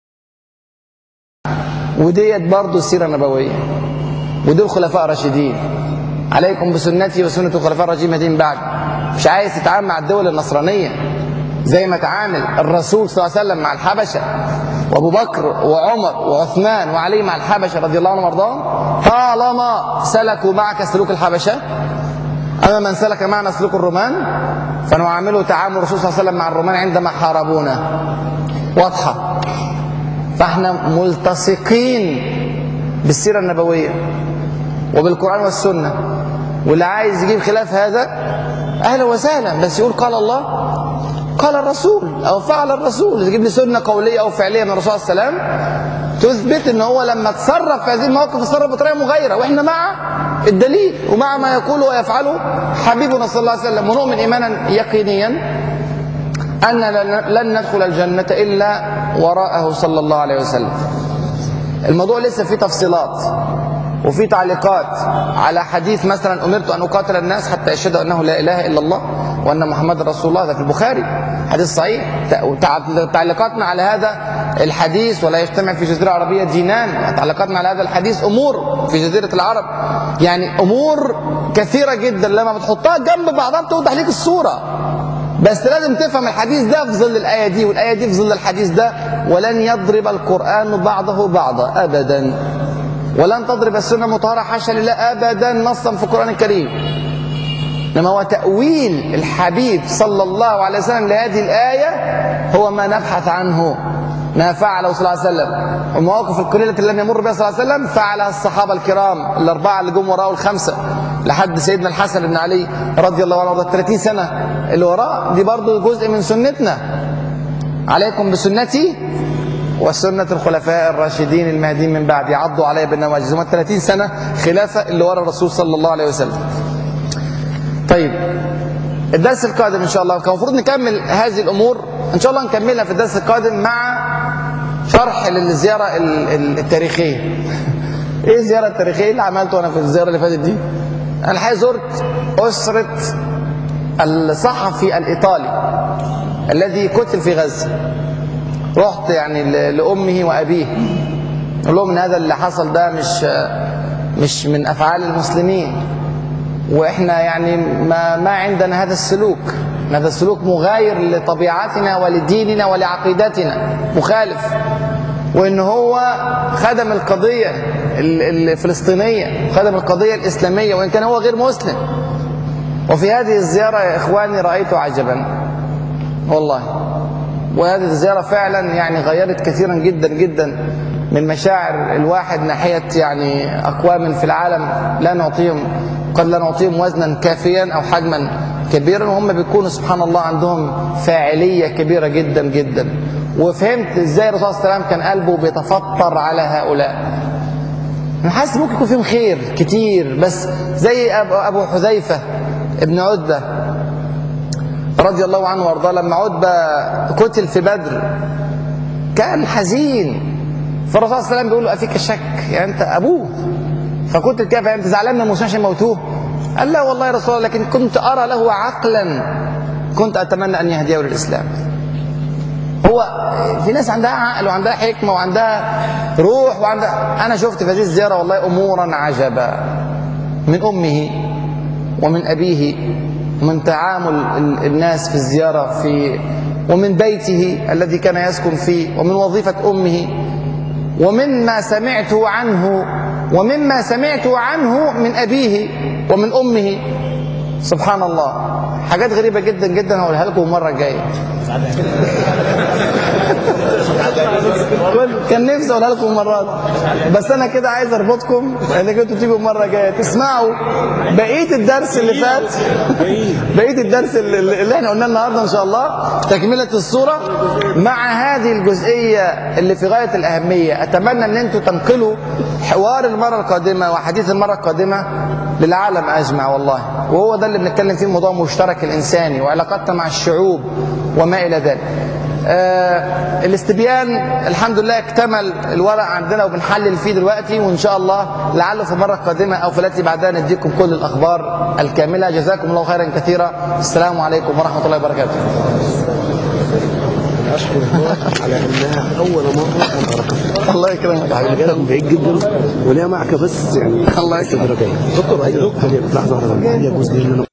وديت برضه السيره النبويه ودول خلفاء راشدين عليكم بسنتي وسنه الخلفاء الراشدين من بعد مش عايز تتعامل مع الدول النصرانيه زي ما تعامل الرسول صلى الله عليه وسلم مع الحبشه وابو بكر وعمر وعثمان وعلي مع الحبشه رضي الله عنهم وارضاهم طالما سلكوا معك سلوك الحبشه أما من سلك معنا سلوك الرومان فنعامله تعامل الرسول صلى الله عليه وسلم مع الرومان عندما حاربونا واضحة فاحنا ملتصقين بالسيرة النبوية وبالقرآن والسنة واللي عايز يجيب خلاف هذا أهلا وسهلا بس يقول قال الله قال الرسول أو فعل الرسول يجيب لي سنة قولية أو فعلية من الرسول صلى الله عليه وسلم تثبت ان هو لما تصرف في هذه المواقف تصرف بطريقه مغايره واحنا مع الدليل ومع ما يقوله ويفعله حبيبنا صلى الله عليه وسلم ونؤمن ايمانا يقينيا ان لن ندخل الجنه الا وراءه صلى الله عليه وسلم. الموضوع لسه فيه تفصيلات وفي تعليقات على حديث مثلا امرت ان اقاتل الناس حتى يشهدوا انه لا اله الا الله وان محمد رسول الله هذا في البخاري حديث صحيح تعليقاتنا على هذا الحديث ولا يجتمع في جزيره عربيه دينان تعليقاتنا على هذا الحديث امور في جزيره العرب يعني امور كثيره جدا لما بتحطها جنب بعضها بتوضح ليك الصوره بس لازم تفهم الحديث ده في ظل الآية دي والآية دي في ظل الحديث ده ولن يضرب القرآن بعضه بعضا أبدا ولن تضرب السنة مطهرة حاشا لله أبدا نصا في القرآن الكريم إنما هو تأويل الحبيب صلى الله عليه وسلم لهذه الآية هو ما نبحث عنه ما فعله صلى الله عليه وسلم والمواقف القليلة التي لم يمر بها صلى الله عليه وسلم فعلها الصحابة الكرام الأربعة اللي جم وراه الخمسة لحد سيدنا الحسن بن علي رضي الله عنه 30 سنة اللي وراه دي برضو جزء من سنتنا عليكم بسنتي وسنة الخلفاء الراشدين المهديين من بعد يعضوا علي بالنواجذ هم 30 سنة خلافة اللي ورا الرسول صلى الله عليه وسلم طيب الدرس القادم ان شاء الله كان المفروض نكمل هذه الامور ان شاء الله نكملها في الدرس القادم مع شرح للزيارة التاريخية ايه الزيارة التاريخية اللي عملته انا في الزيارة اللي فاتت دي انا الحقيقة زرت اسرة الصحفي الايطالي الذي قتل في غزة رحت يعني لامه وابيه قال لهم ان هذا اللي حصل ده مش مش من افعال المسلمين واحنا يعني ما ما عندنا هذا السلوك هذا السلوك مغاير لطبيعتنا ولديننا ولعقيدتنا مخالف وان هو خدم القضيه ال- الفلسطينيه خدم القضيه الاسلاميه وان كان هو غير مسلم وفي هذه الزياره يا اخواني رايت عجبا والله وهذه الزياره فعلا يعني غيرت كثيرا جدا جدا من مشاعر الواحد ناحيه يعني اقوام في العالم لا نعطيهم قد لا نعطيهم وزنا كافيا او حجما كبيرا وهم بيكونوا سبحان الله عندهم فاعليه كبيره جدا جدا وفهمت ازاي الرسول صلى الله عليه وسلم كان قلبه بيتفطر على هؤلاء انا حاسس ممكن يكون فيهم خير كتير بس زي أبو- ابو حذيفه ابن عتبه رضي الله عنه وارضاه لما عتبه قتل في بدر كان حزين فالرسول صلى الله عليه وسلم بيقول له افيك شك يعني انت ابوه فكنت كيف انت زعلان من المسلمين عشان موتوه قال لا والله يا رسول الله لكن كنت ارى له عقلا كنت اتمنى ان يهديه للاسلام هو في ناس عندها عقل وعندها حكمه وعندها روح وعندها انا شفت في هذه الزياره والله امورا عجبا من امه ومن ابيه ومن تعامل ال- الناس في الزياره في ومن بيته الذي كان يسكن فيه ومن وظيفه امه ومما سمعته عنه ومما سمعته عنه من ابيه ومن امه سبحان الله حاجات غريبه جدا جدا هقولها لكم المره الجايه كان نفسي اقولها لكم مرات بس انا كده عايز اربطكم انك انتوا تيجوا المره الجايه تسمعوا بقيه الدرس اللي فات بقيه الدرس اللي, اللي احنا قلناه النهارده ان شاء الله تكمله الصوره مع هذه الجزئيه اللي في غايه الاهميه اتمنى ان انتوا تنقلوا حوار المره القادمه وحديث المره القادمه للعالم اجمع والله وهو ده اللي بنتكلم فيه موضوع مشترك الانساني وعلاقتنا مع الشعوب وما الى ذلك آه الاستبيان الحمد لله اكتمل الورق عندنا وبنحلل فيه دلوقتي وان شاء الله لعله في المره القادمه او في التي بعدها نديكم كل الاخبار الكامله جزاكم الله خيرا كثيرا السلام عليكم ورحمه الله وبركاته اشكر الله على انها اول مره انا اركب الله يكرمك على جالك من بعيد جدا وليها معك بس يعني الله يكرمك. درجات دكتور هي لحظه واحده هي جزء من